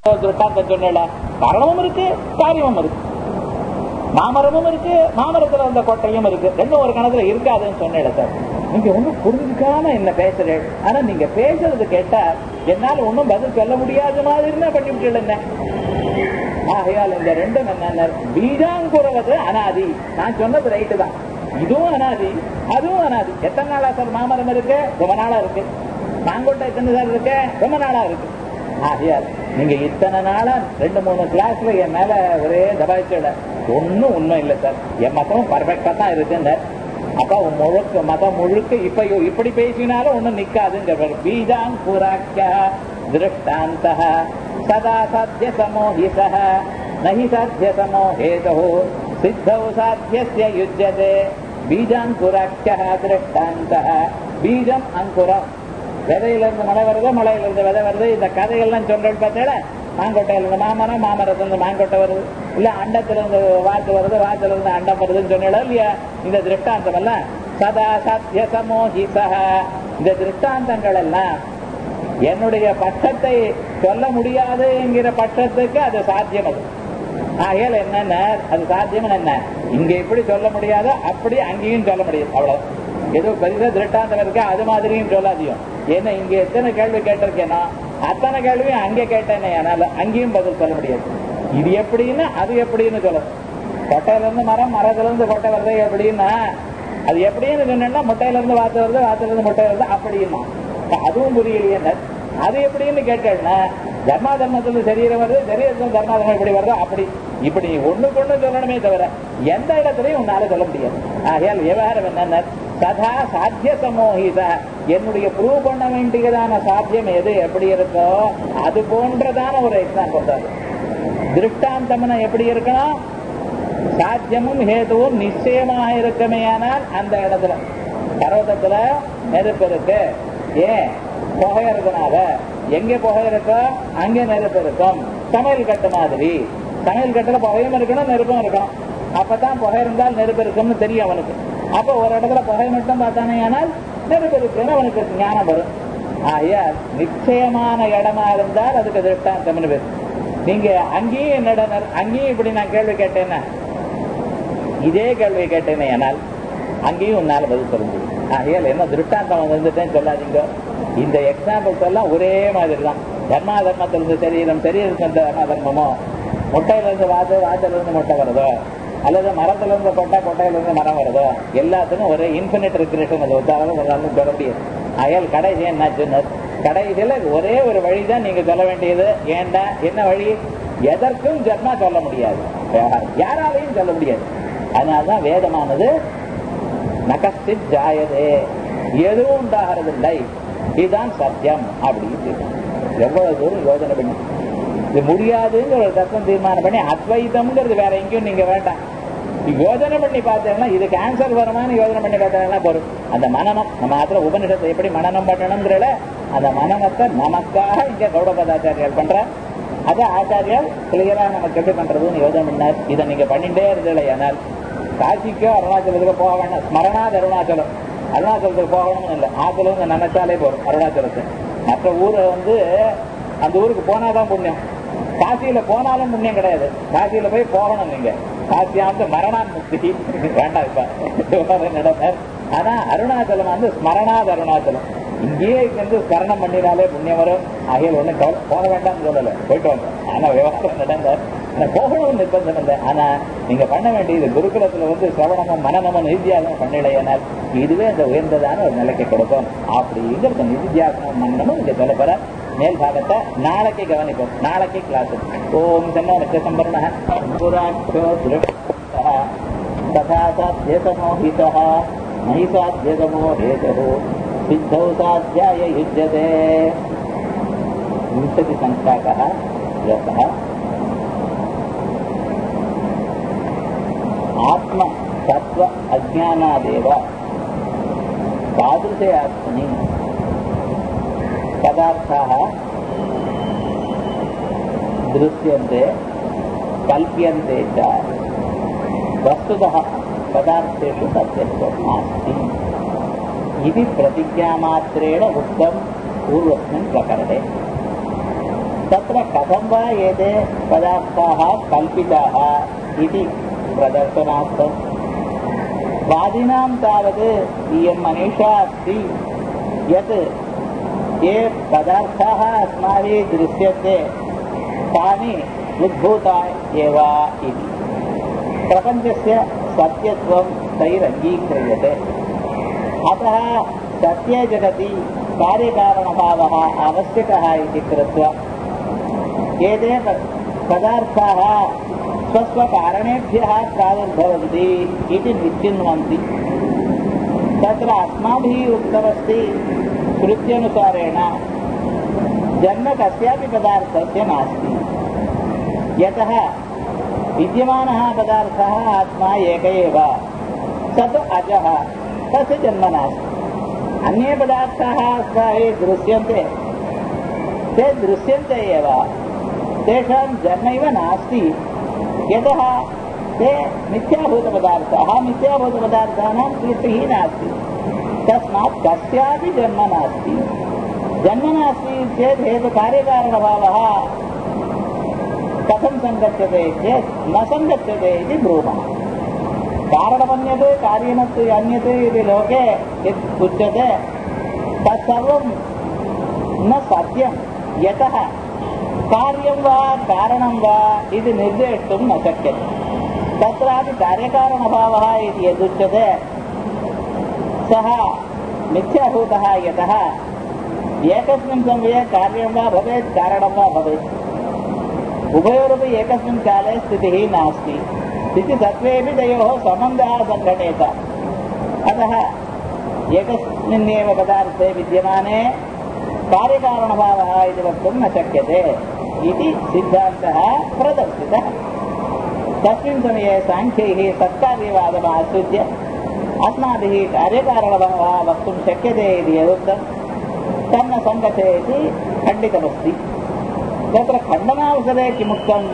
திருஷ்டாந்தம் சொன்னல காரணமும் இருக்கு காரியமும் இருக்கு மாமரமும் இருக்கு மாமரத்துல இருந்த கொட்டையும் இருக்கு ரெண்டும் ஒரு கணத்துல இருக்காதுன்னு சொன்னேன் சார் நீங்க ஒண்ணும் புரிஞ்சுக்காம என்ன பேசுறேன் ஆனா நீங்க பேசுறது கேட்டா என்னால ஒண்ணும் பதில் சொல்ல முடியாத மாதிரி தான் பண்ணி விட்டு என்ன ஆகையால் இந்த ரெண்டும் என்ன பீஜாங்குறது அனாதி நான் சொன்னது ரைட்டு தான் இதுவும் அனாதி அதுவும் அனாதி எத்தனை நாளா சார் மாமரம் இருக்கு ரொம்ப நாளா இருக்கு மாங்கொட்டை எத்தனை சார் இருக்கு ரொம்ப நாளா இருக்கு ஆகையால் நீங்க இத்தனை நாளா ரெண்டு மூணு கிளாஸ்ல என் மேல ஒரே தபாய்ச்சல ஒன்னும் உண்மை இல்லை சார் என் மதமும் பர்ஃபெக்டா தான் இருக்குங்க அப்ப உன் முழுக்க மதம் முழுக்க இப்ப இவ- இப்படி பேசினாலும் ஒண்ணும் நிக்காதுங்கிற பீஜாங் புராக்க திருஷ்டாந்த சதா சாத்திய சமோஹிச நஹி சாத்திய சமோஹேதோ சித்தௌ சாத்தியஸ்ய யுஜ்யதே பீஜாங்குராக்கிய திருஷ்டாந்த பீஜம் அங்குரம் விதையில இருந்து மழை வருது மழையில இருந்து விதை வருது இந்த கதைகள்லாம் சொல்றேன் பார்த்தேல மாங்கொட்டையில இருந்து மாமரம் மாமரத்துல இருந்து மாங்கொட்டை வருது இல்ல அண்டத்துல இருந்து வாத்து வருது வாத்துல இருந்து அண்டம் வருதுன்னு சொன்னீங்களா இல்லையா இந்த திருஷ்டாந்தம் எல்லாம் சதா சத்திய சமோஹிசா இந்த திருஷ்டாந்தங்கள் எல்லாம் என்னுடைய பட்சத்தை சொல்ல முடியாது என்கிற பட்சத்துக்கு அது சாத்தியம் அது ஆகையால் என்னென்ன அது சாத்தியம் என்ன இங்க எப்படி சொல்ல முடியாதோ அப்படி அங்கேயும் சொல்ல முடியும் அவ்வளவு ஏதோ பெரிய திருட்டாந்தம் இருக்கு அது மாதிரியும் சொல்லாதியும் ஏன்னா இங்க எத்தனை கேள்வி கேட்டிருக்கேனோ அத்தனை கேள்வியும் அங்கே கேட்டேனே அதனால அங்கேயும் பதில் சொல்ல முடியாது இது எப்படின்னா அது எப்படின்னு சொல்லணும் கொட்டையில இருந்து மரம் மரத்துல இருந்து கொட்டை வருது எப்படின்னா அது எப்படின்னு சொன்னா முட்டையில இருந்து வாத்து வருது வாத்துல இருந்து முட்டை வருது அப்படின்னா அதுவும் புரியலையே அது எப்படின்னு கேட்டேன்னா தர்மா தர்மத்துல சரீரம் வருது சரீரத்துல தர்மா தர்மம் இப்படி வருதோ அப்படி இப்படி ஒண்ணுக்கு ஒண்ணு சொல்லணுமே தவிர எந்த இடத்துலயும் உன்னால சொல்ல முடியாது ஆகையால் விவகாரம் என்னன்னா சதா சாத்திய சமோகித என்னுடைய ப்ரூவ் பண்ண வேண்டியதான சாத்தியம் எது எப்படி இருக்கோ அது போன்றதான ஒரு எக்ஸாம்பிள் தான் திருஷ்டாந்தம்னா எப்படி இருக்கணும் சாத்தியமும் ஹேதுவும் நிச்சயமாக இருக்குமேயானால் அந்த இடத்துல பர்வதத்துல நெருப்பு இருக்கு ஏன் புகை இருக்கனால எங்க புகை இருக்கோ அங்க நெருப்பு இருக்கும் சமையல் கட்டு மாதிரி சமையல் கட்டுல புகையும் இருக்கணும் நெருப்பும் இருக்கணும் அப்பதான் புகை இருந்தால் நெருப்பு இருக்கும்னு தெரியும் அவனுக்கு அப்ப ஒரு இடத்துல புகை மட்டும் பார்த்தானே ஆனால் நெருப்பு இருக்குன்னு அவனுக்கு ஞானம் வரும் ஆயா நிச்சயமான இடமா இருந்தால் அதுக்கு திருஷ்டாந்தம்னு பேர் நீங்க அங்கேயும் என்னடா அங்கேயும் இப்படி நான் கேள்வி கேட்டேன்னா இதே கேள்வியை கேட்டேனே ஆனால் அங்கேயும் உன்னால பதில் சொல்ல முடியும் ஆகையால் என்ன திருஷ்டாந்தம் வந்துட்டேன்னு சொல்லாதீங்க இந்த எக்ஸாம்பிள்ஸ் எல்லாம் ஒரே மாதிரி தான் தர்மா தர்மத்திலிருந்து சரீரம் சரீரத்திலிருந்து தர்ம தர்மமோ முட்டையில இருந்து வாத்து வாத்துல இருந்து முட்டை வருதோ அல்லது மரத்துல இருந்து கொட்டை கொட்டையில இருந்து மரம் வருதோ எல்லாத்துக்கும் ஒரே இன்ஃபினிட் ரிக்ரேஷன் அது ஒத்தாலும் ஒரு நாளும் சொல்ல முடியாது ஆகையால் கடைசி என்னாச்சுன்னு கடைசியில ஒரே ஒரு வழிதான் நீங்க சொல்ல வேண்டியது ஏண்டா என்ன வழி எதற்கும் ஜன்மா சொல்ல முடியாது யாராலையும் சொல்ல முடியாது அதனால்தான் வேதமானது நகஸ்டித் ஜாயதே எதுவும் உண்டாகிறதில்லை இதுதான் சத்தியம் அப்படின்னு எவ்வளவு தூரம் யோசனை பண்ணி இது முடியாதுங்கிற ஒரு தத்துவம் தீர்மானம் பண்ணி அத்வைதம்ங்கிறது வேற எங்கேயும் நீங்க வேண்டாம் யோஜனை பண்ணி பார்த்தேன்னா இதுக்கு ஆன்சர் வருமானு யோஜனை பண்ணி பார்த்தா போதும் அந்த மனநம் நம்ம அதுல உபனிஷத்தை எப்படி மனநம் பண்ணணுங்கிறத அந்த மனநத்தை நமக்காக இங்க கௌடபதாச்சாரியால் பண்ற அதை ஆச்சாரியால் கிளியரா நமக்கு எப்படி பண்றதுன்னு யோஜனை பண்ணார் இதை நீங்க பண்ணிட்டே இருந்தீங்களே ஆனால் காசிக்கோ அருணாச்சலத்துக்கு போக வேண்டாம் ஸ்மரணாத் அருணாச்சலம் அருணாச்சலத்துக்கு போகணும்னு இல்லை ஆத்துல இருந்து நினைச்சாலே போதும் அருணாச்சலத்தை மற்ற ஊரை வந்து அந்த ஊருக்கு போனாதான் புண்ணியம் காசியில போனாலும் புண்ணியம் கிடையாது காசியில போய் போகணும் நீங்க காசியாந்து மரணான் முக்தி வேண்டாம் இப்ப நடந்தார் ஆனா அருணாச்சலம் வந்து ஸ்மரணாத் அருணாச்சலம் இங்கேயே இருந்து ஸ்மரணம் பண்ணினாலே புண்ணியம் வரும் ஆகிய ஒண்ணு போக வேண்டாம்னு சொல்லல போயிட்டு வாங்க ஆனா விவகாரம் நடந்தார் ஆனா போகணும்னு நிர்பந்தம் இல்லை ஆனா நீங்க பண்ண வேண்டியது குருகுலத்துல வந்து சிரவணமும் மனநமும் நிதித்தியாசனம் பண்ணலையானால் இதுவே அந்த உயர்ந்ததான ஒரு நிலைக்கு கொடுக்கும் அப்படிங்கிறது நிதித்தியாசனம் மன்னமும் இங்க சொல்ல போற மேல் பாகத்தை நாளைக்கு கவனிப்போம் நாளைக்கு கிளாஸ் ஓம் சென்னோ நிச்சம்பரண புராட்சோ திருஷ்டः तथा साध्यसमोहितः नहि साध्यसमो हेतुः सिद्धौ साध्याय युज्यते विंशतिसङ्ख्याकः श्लोकः आत्मतत्त्व अज्ञानादेव तादृशे आत्मनि पदार्थाः दृश्यन्ते कल्प्यन्ते च वस्तुतः पदार्थेषु सत्यत्वं नास्ति इति प्रतिज्ञामात्रेण उक्तं पूर्वस्मिन् प्रकरणे तत्र कथं वा एते पदार्थाः कल्पिताः इति प्रदर्शनार्थम् वादिनां तावत् इयं मनीषा अस्ति यत् ये पदार्थाः अस्माभिः दृश्यन्ते तानि उद्भूता एव इति प्रपञ्चस्य सत्यत्वं तैरङ्गीक्रियते अतः सत्ये जगति कार्यकारणभावः आवश्यकः इति कृत्वा एते पदार्थाः स्वस्वकारणेभ्यः प्रादुर्भवन्ति इति निश्चिन्वन्ति तत्र अस्माभिः उक्तमस्ति श्रुत्यनुसारेण जन्म कस्यापि पदार्थस्य नास्ति यतः विद्यमानः पदार्थः आत्मा एक एव तत् अजः तस्य जन्म नास्ति अन्ये पदार्थाः अस्माभिः दृश्यन्ते ते दृश्यन्ते एव तेषां जन्मैव नास्ति यतः ते मिथ्याभूतपदार्थाः मिथ्याभूतपदार्थानां सृष्टिः नास्ति तस्मात् कस्यापि जन्म नास्ति जन्म नास्ति चेत् हेतुकार्यकारणभावः कथं सङ्गच्छते चेत् न सङ्गच्छते इति ब्रूमः कारणमन्यते कार्यमस्ति अन्यते इति लोके यत् उच्यते तत्सर्वं न सत्यं यतः कार्यं वा कारणं वा इति निर्देष्टुं न शक्यते तत्रापि कार्यकारणभावः इति यदुच्यते सः मिथ्याभूतः यतः एकस्मिन् समये कार्यं वा भवेत् कारणं वा भवेत् उभयोरपि एकस्मिन् काले स्थितिः नास्ति स्थितिसत्त्वेपि तयोः सम्बन्धः सङ्घटेत अतः एकस्मिन्नेव पदार्थे विद्यमाने कार्यकारणभावः इति वक्तुं न शक्यते इति सिद्धान्तः प्रदर्शितः तस्मिन् समये साङ्ख्यैः सत्कार्यवादम् आश्रित्य अस्माभिः कार्यकारणभावः वक्तुं शक्यते इति यदुक्तं तन्न सङ्गते इति खण्डितमस्ति तत्र खण्डनावसरे किमुक्तम्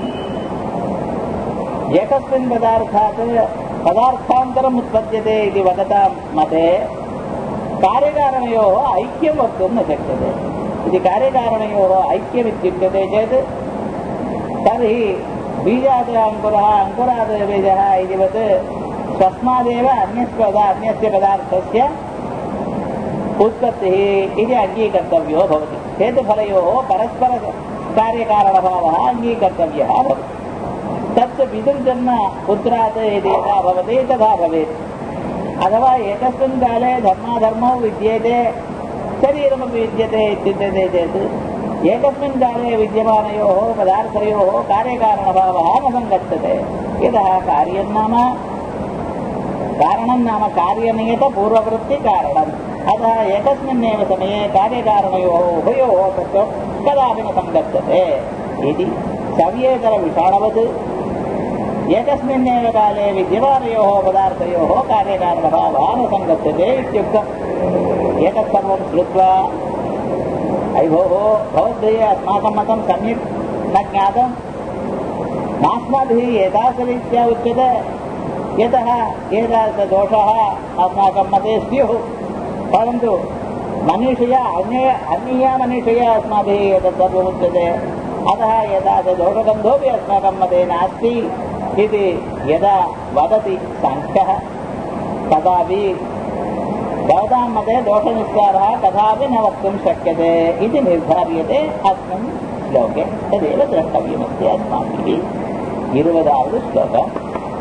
एकस्मिन् पदार्थात् पदार्थान्तरम् उत्पद्यते इति वदतां मते कार्यकारणयोः ऐक्यं वक्तुं न शक्यते इति कार्यकारणयोः ऐक्यमित्युच्यते चेत् तर्हि बीजात् अङ्कुरः अङ्कुरात् बीजः इतिवत् स्वस्मादेव अन्यस्य पदा अन्यस्य पदार्थस्य उत्पत्तिः इति अङ्गीकर्तव्यो भवति हेतुफलयोः परस्पर कार्यकारणभावः अङ्गीकर्तव्यः भवति तत् पितृजन्म पुत्रात् यदि यथा भवति तथा भवेत् अथवा एकस्मिन् काले धर्माधर्मौ विद्येते शरीरमपि विद्यते इत्युच्यते चेत् एकस्मिन् काले विद्यमानयोः पदार्थयोः कार्यकारणभावः न सङ्गच्छते यतः कार्यं नाम कारणं नाम कार्यनियतपूर्ववृत्तिकारणम् अतः एकस्मिन्नेव समये कार्यकारणयोः उभयोः तत्त्वं कदापि न सङ्गच्छते इति सव्येतरविषाणवत् एकस्मिन्नेव काले विद्यमानयोः पदार्थयोः कार्यकारणभावः न सङ्गच्छते इत्युक्तम् एतत् सर्वं श्रुत्वा अयि भोः भवद्भिः अस्माकं मतं सम्यक् न ज्ञातं नास्माभिः एतादृशरीत्या उच्यते यतः एतादृशदोषाः अस्माकं मते स्युः परन्तु मनीषया अन्य अन्या मनीषया अस्माभिः एतत् सर्वमुच्यते अतः एतादृशदोषगन्धोऽपि अस्माकं मते नास्ति इति यदा वदति साङ्ख्यः तदापि भवतां मते दोषनिस्कारः कदापि न वक्तुं शक्यते इति निर्धार्यते अस्मिन् श्लोके तदेव द्रष्टव्यमस्ति अस्माभिः இருபதாவது ஸ்லோகம்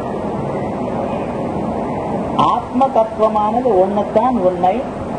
ஆத்மதத்துவமானது ஒண்ணுத்தான் உண்மை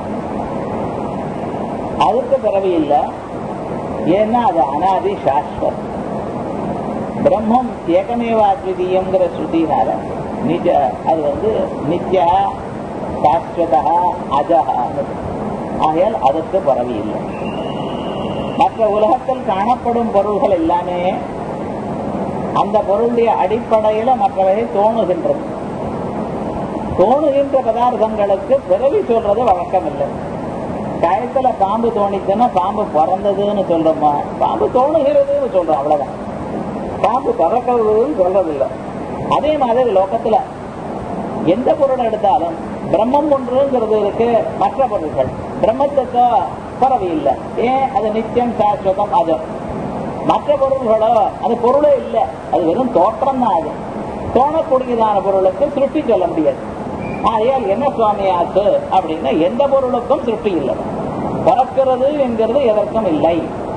அதுக்கு பிறவி இல்லை ஏன்னா அது அனாதி சாஸ்வத் பிரம்மம் ஏகமேவ அத்விதீயங்கிற ஸ்ருதினால நிஜ அது வந்து நித்யா சாஸ்வதா அஜஹா ஆகையால் அதற்கு பரவி இல்லை மற்ற உலகத்தில் காணப்படும் பொருள்கள் எல்லாமே அந்த பொருளுடைய அடிப்படையில மற்றவை தோணுகின்றது தோணுகின்ற பதார்த்தங்களுக்கு பிறவி சொல்றது வழக்கம் இல்லை கயத்துல பாம்பு தோணிச்சுன்னா பாம்பு பிறந்ததுன்னு சொல்றோமா பாம்பு தோணுகிறதுன்னு சொல்றோம் அவ்வளவுதான் பாம்பு பறக்கிறதுன்னு சொல்றதில்லை அதே மாதிரி லோகத்துல எந்த பொருள் எடுத்தாலும் பிரம்மம் ஒன்றுங்கிறது இருக்கு மற்ற பொருட்கள் பிரம்மத்துக்கு பரவி இல்லை ஏன் அது நித்தியம் சாஸ்வதம் அது மற்ற பொருள்களோ அது பொருளே இல்லை அது வெறும் தோற்றம் தான் அது தோணக்கூடியதான பொருளுக்கு சிருஷ்டி சொல்ல முடியாது ஆகையால் என்ன சுவாமி ஆச்சு அப்படின்னா எந்த பொருளுக்கும் சிருஷ்டி இல்லை பிறக்கிறது என்கிறது எதற்கும் இல்லை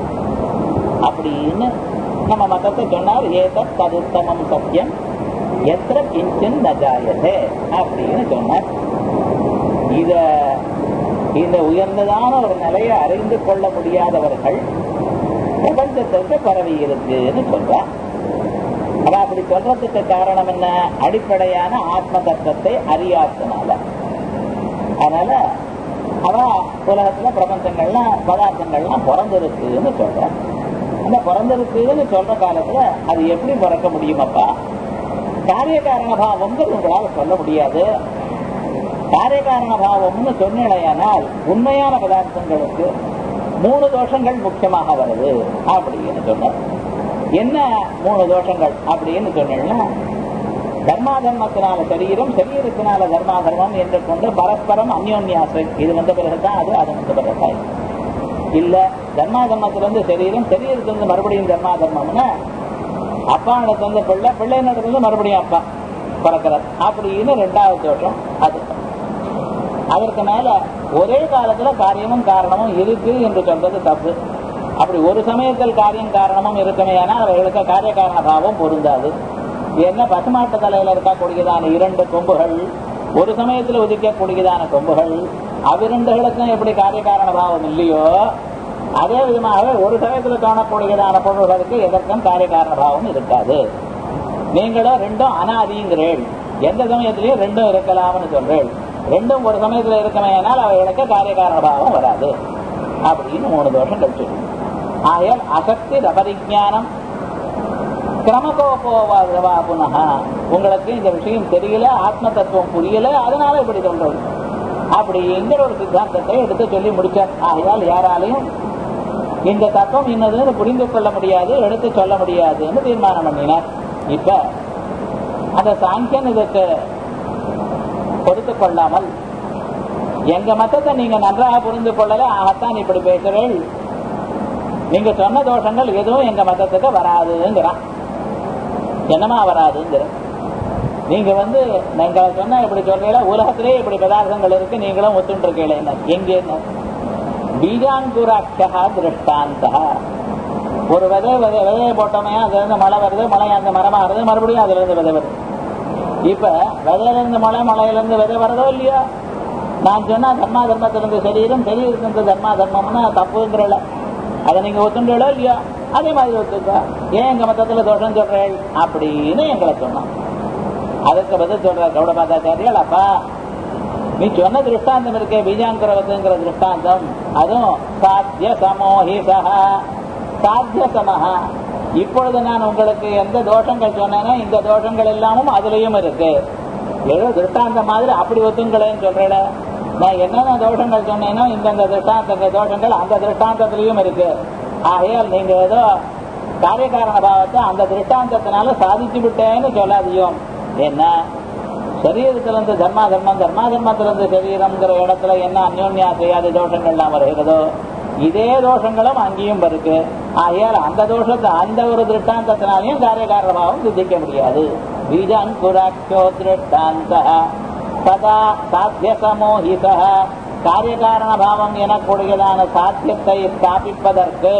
அப்படின்னு நம்ம மதத்தை சொன்னார் ஏத ததுத்தமம் சத்தியம் எத்திர கிஞ்சின் நஜாயதே அப்படின்னு சொன்னார் இத இந்த உயர்ந்ததான ஒரு நிலையை அறிந்து கொள்ள முடியாதவர்கள் பிரபஞ்சத்திற்கு பரவி இருக்குன்னு சொல்றார் அவ அப்படி சொல்றதுக்கு காரணம் என்ன அடிப்படையான ஆத்ம தத்துவத்தை அறியாதனால அதனால அவ உலகத்துல பிரபஞ்சங்கள்லாம் பதார்த்தங்கள்லாம் பிறந்திருக்குன்னு சொல்ற அந்த பிறந்திருக்குன்னு சொல்ற காலத்துல அது எப்படி பிறக்க முடியுமப்பா காரிய காரண பாவம்ங்கிறது உங்களால சொல்ல முடியாது காரிய காரண பாவம்னு சொன்னேனால் உண்மையான பதார்த்தங்களுக்கு மூணு தோஷங்கள் முக்கியமாக வருது அப்படின்னு சொன்னார் என்ன மூணு தோஷங்கள் அப்படின்னு சொன்னீங்கன்னா தர்மா தர்மத்தினால சரீரம் சரீரத்தினால தர்மா தர்மம் என்று கொண்டு பரஸ்பரம் அந்யோன்யாசம் இது வந்த பிறகுதான் அது அது வந்த பிறகுதான் இல்ல தர்மா தர்மத்திலிருந்து சரீரம் சரீரத்திலிருந்து மறுபடியும் தர்மா தர்மம்னா அப்பா நடத்திலிருந்து பிள்ளை பிள்ளை நடத்திலிருந்து மறுபடியும் அப்பா பிறக்கிறார் அப்படின்னு ரெண்டாவது தோஷம் அது அதற்கு மேல ஒரே காலத்துல காரியமும் காரணமும் இருக்கு என்று சொல்றது தப்பு அப்படி ஒரு சமயத்தில் காரியம் காரணமும் இருக்குமே ஆனால் அவைகளுக்கு காரிய காரண பாவம் பொருந்தாது என்ன பசுமாட்டு தலையில இருக்கக்கூடியதான இரண்டு கொம்புகள் ஒரு சமயத்தில் உதிக்கக்கூடியதான கொம்புகள் அவ்விரண்டுகளுக்கும் எப்படி காரிய காரண பாவம் இல்லையோ அதே விதமாக ஒரு சமயத்துல காணக்கூடியதான பொருள்களுக்கு எதற்கும் காரிய காரண பாவம் இருக்காது நீங்களும் ரெண்டும் அனாதிங்கிறேள் எந்த சமயத்திலையும் ரெண்டும் இருக்கலாம்னு சொல்றேள் ரெண்டும் ஒரு சமயத்துல இருக்கமையானால் அவைகளுக்கு காரிய காரண பாவம் வராது அப்படின்னு மூணு தோஷம் கழிச்சு ஆயால் அசக்தி ரபரிஜானம் கிரமகோபோவா புனக உங்களுக்கு இந்த விஷயம் தெரியல ஆத்ம தத்துவம் புரியல அதனால இப்படி சொல்றது அப்படிங்கிற ஒரு சித்தாந்தத்தை எடுத்து சொல்லி முடிச்சார் ஆகையால் யாராலையும் இந்த தத்துவம் இன்னதுன்னு புரிந்து கொள்ள முடியாது எடுத்து சொல்ல முடியாதுன்னு தீர்மானம் பண்ணினார் இப்ப அந்த சாங்கியன் இதுக்கு பொறுத்து கொள்ளாமல் எங்க மத்தத்தை நீங்க நன்றாக புரிந்து கொள்ளல ஆகத்தான் இப்படி பேசுறேன் நீங்க சொன்ன தோஷங்கள் எதுவும் எங்க மதத்துக்கு வராதுங்கிறான் என்னமா வராதுங்கிற நீங்க வந்து நீங்க சொன்ன இப்படி சொல்றீங்களா உலகத்திலே இப்படி பதார்த்தங்கள் இருக்கு நீங்களும் ஒத்துட்டு இருக்கீங்களே எங்கே பீஜாங்குராட்சா திருஷ்டாந்தா ஒரு விதை விதை விதையை போட்டோமே அதுல இருந்து மழை வருது மழை அந்த மரமா வருது மறுபடியும் அதுல இருந்து விதை வருது இப்ப விதையில இருந்து மழை மழையில இருந்து விதை வரதோ இல்லையோ நான் சொன்னா தர்மா தர்மத்திலிருந்து சரீரம் சரீரத்திலிருந்து தர்மா தர்மம்னா தப்புங்கிறல அதை நீங்க ஒத்துண்டோ இல்லையா அதே மாதிரி ஒத்துக்கா ஏன் எங்க மத்தத்துல தோஷம் சொல்றேன் அப்படின்னு எங்களை சொன்னான் அதுக்கு பதில் சொல்ற கௌடபாதாச்சாரியால் அப்பா நீ சொன்ன திருஷ்டாந்தம் இருக்கே பீஜாங்குரவத்துங்கிற திருஷ்டாந்தம் அதுவும் சாத்திய சமோஹிசா சாத்திய சமஹா இப்பொழுது நான் உங்களுக்கு எந்த தோஷங்கள் சொன்னேனோ இந்த தோஷங்கள் எல்லாமும் அதுலயும் இருக்கு ஏதோ திருஷ்டாந்தம் மாதிரி அப்படி ஒத்துங்களேன்னு சொல்றேன் நான் என்னென்ன தோஷங்கள் சொன்னேனோ இந்தந்த திருஷ்டாந்த தோஷங்கள் அந்த திருஷ்டாந்தத்திலையும் இருக்கு ஆகையால் நீங்க ஏதோ காரியகாரண பாவத்தை அந்த திருஷ்டாந்தத்தினால சாதிச்சு விட்டேன்னு சொல்லாதியும் என்ன சரீரத்திலிருந்து தர்மா தர்மம் தர்மா தர்மத்திலிருந்து சரீரம்ங்கிற இடத்துல என்ன அந்யோன்யா செய்யாத தோஷங்கள்லாம் வருகிறதோ இதே தோஷங்களும் அங்கேயும் இருக்கு ஆகையால் அந்த தோஷத்தை அந்த ஒரு திருஷ்டாந்தத்தினாலையும் காரியகாரண பாவம் சித்திக்க முடியாது பீஜாங்குராட்சோ திருஷ்டாந்த சதா சாத்திய சமோஹித காரியகாரண பாவம் எனக்கூடியதான சாத்தியத்தை ஸ்தாபிப்பதற்கு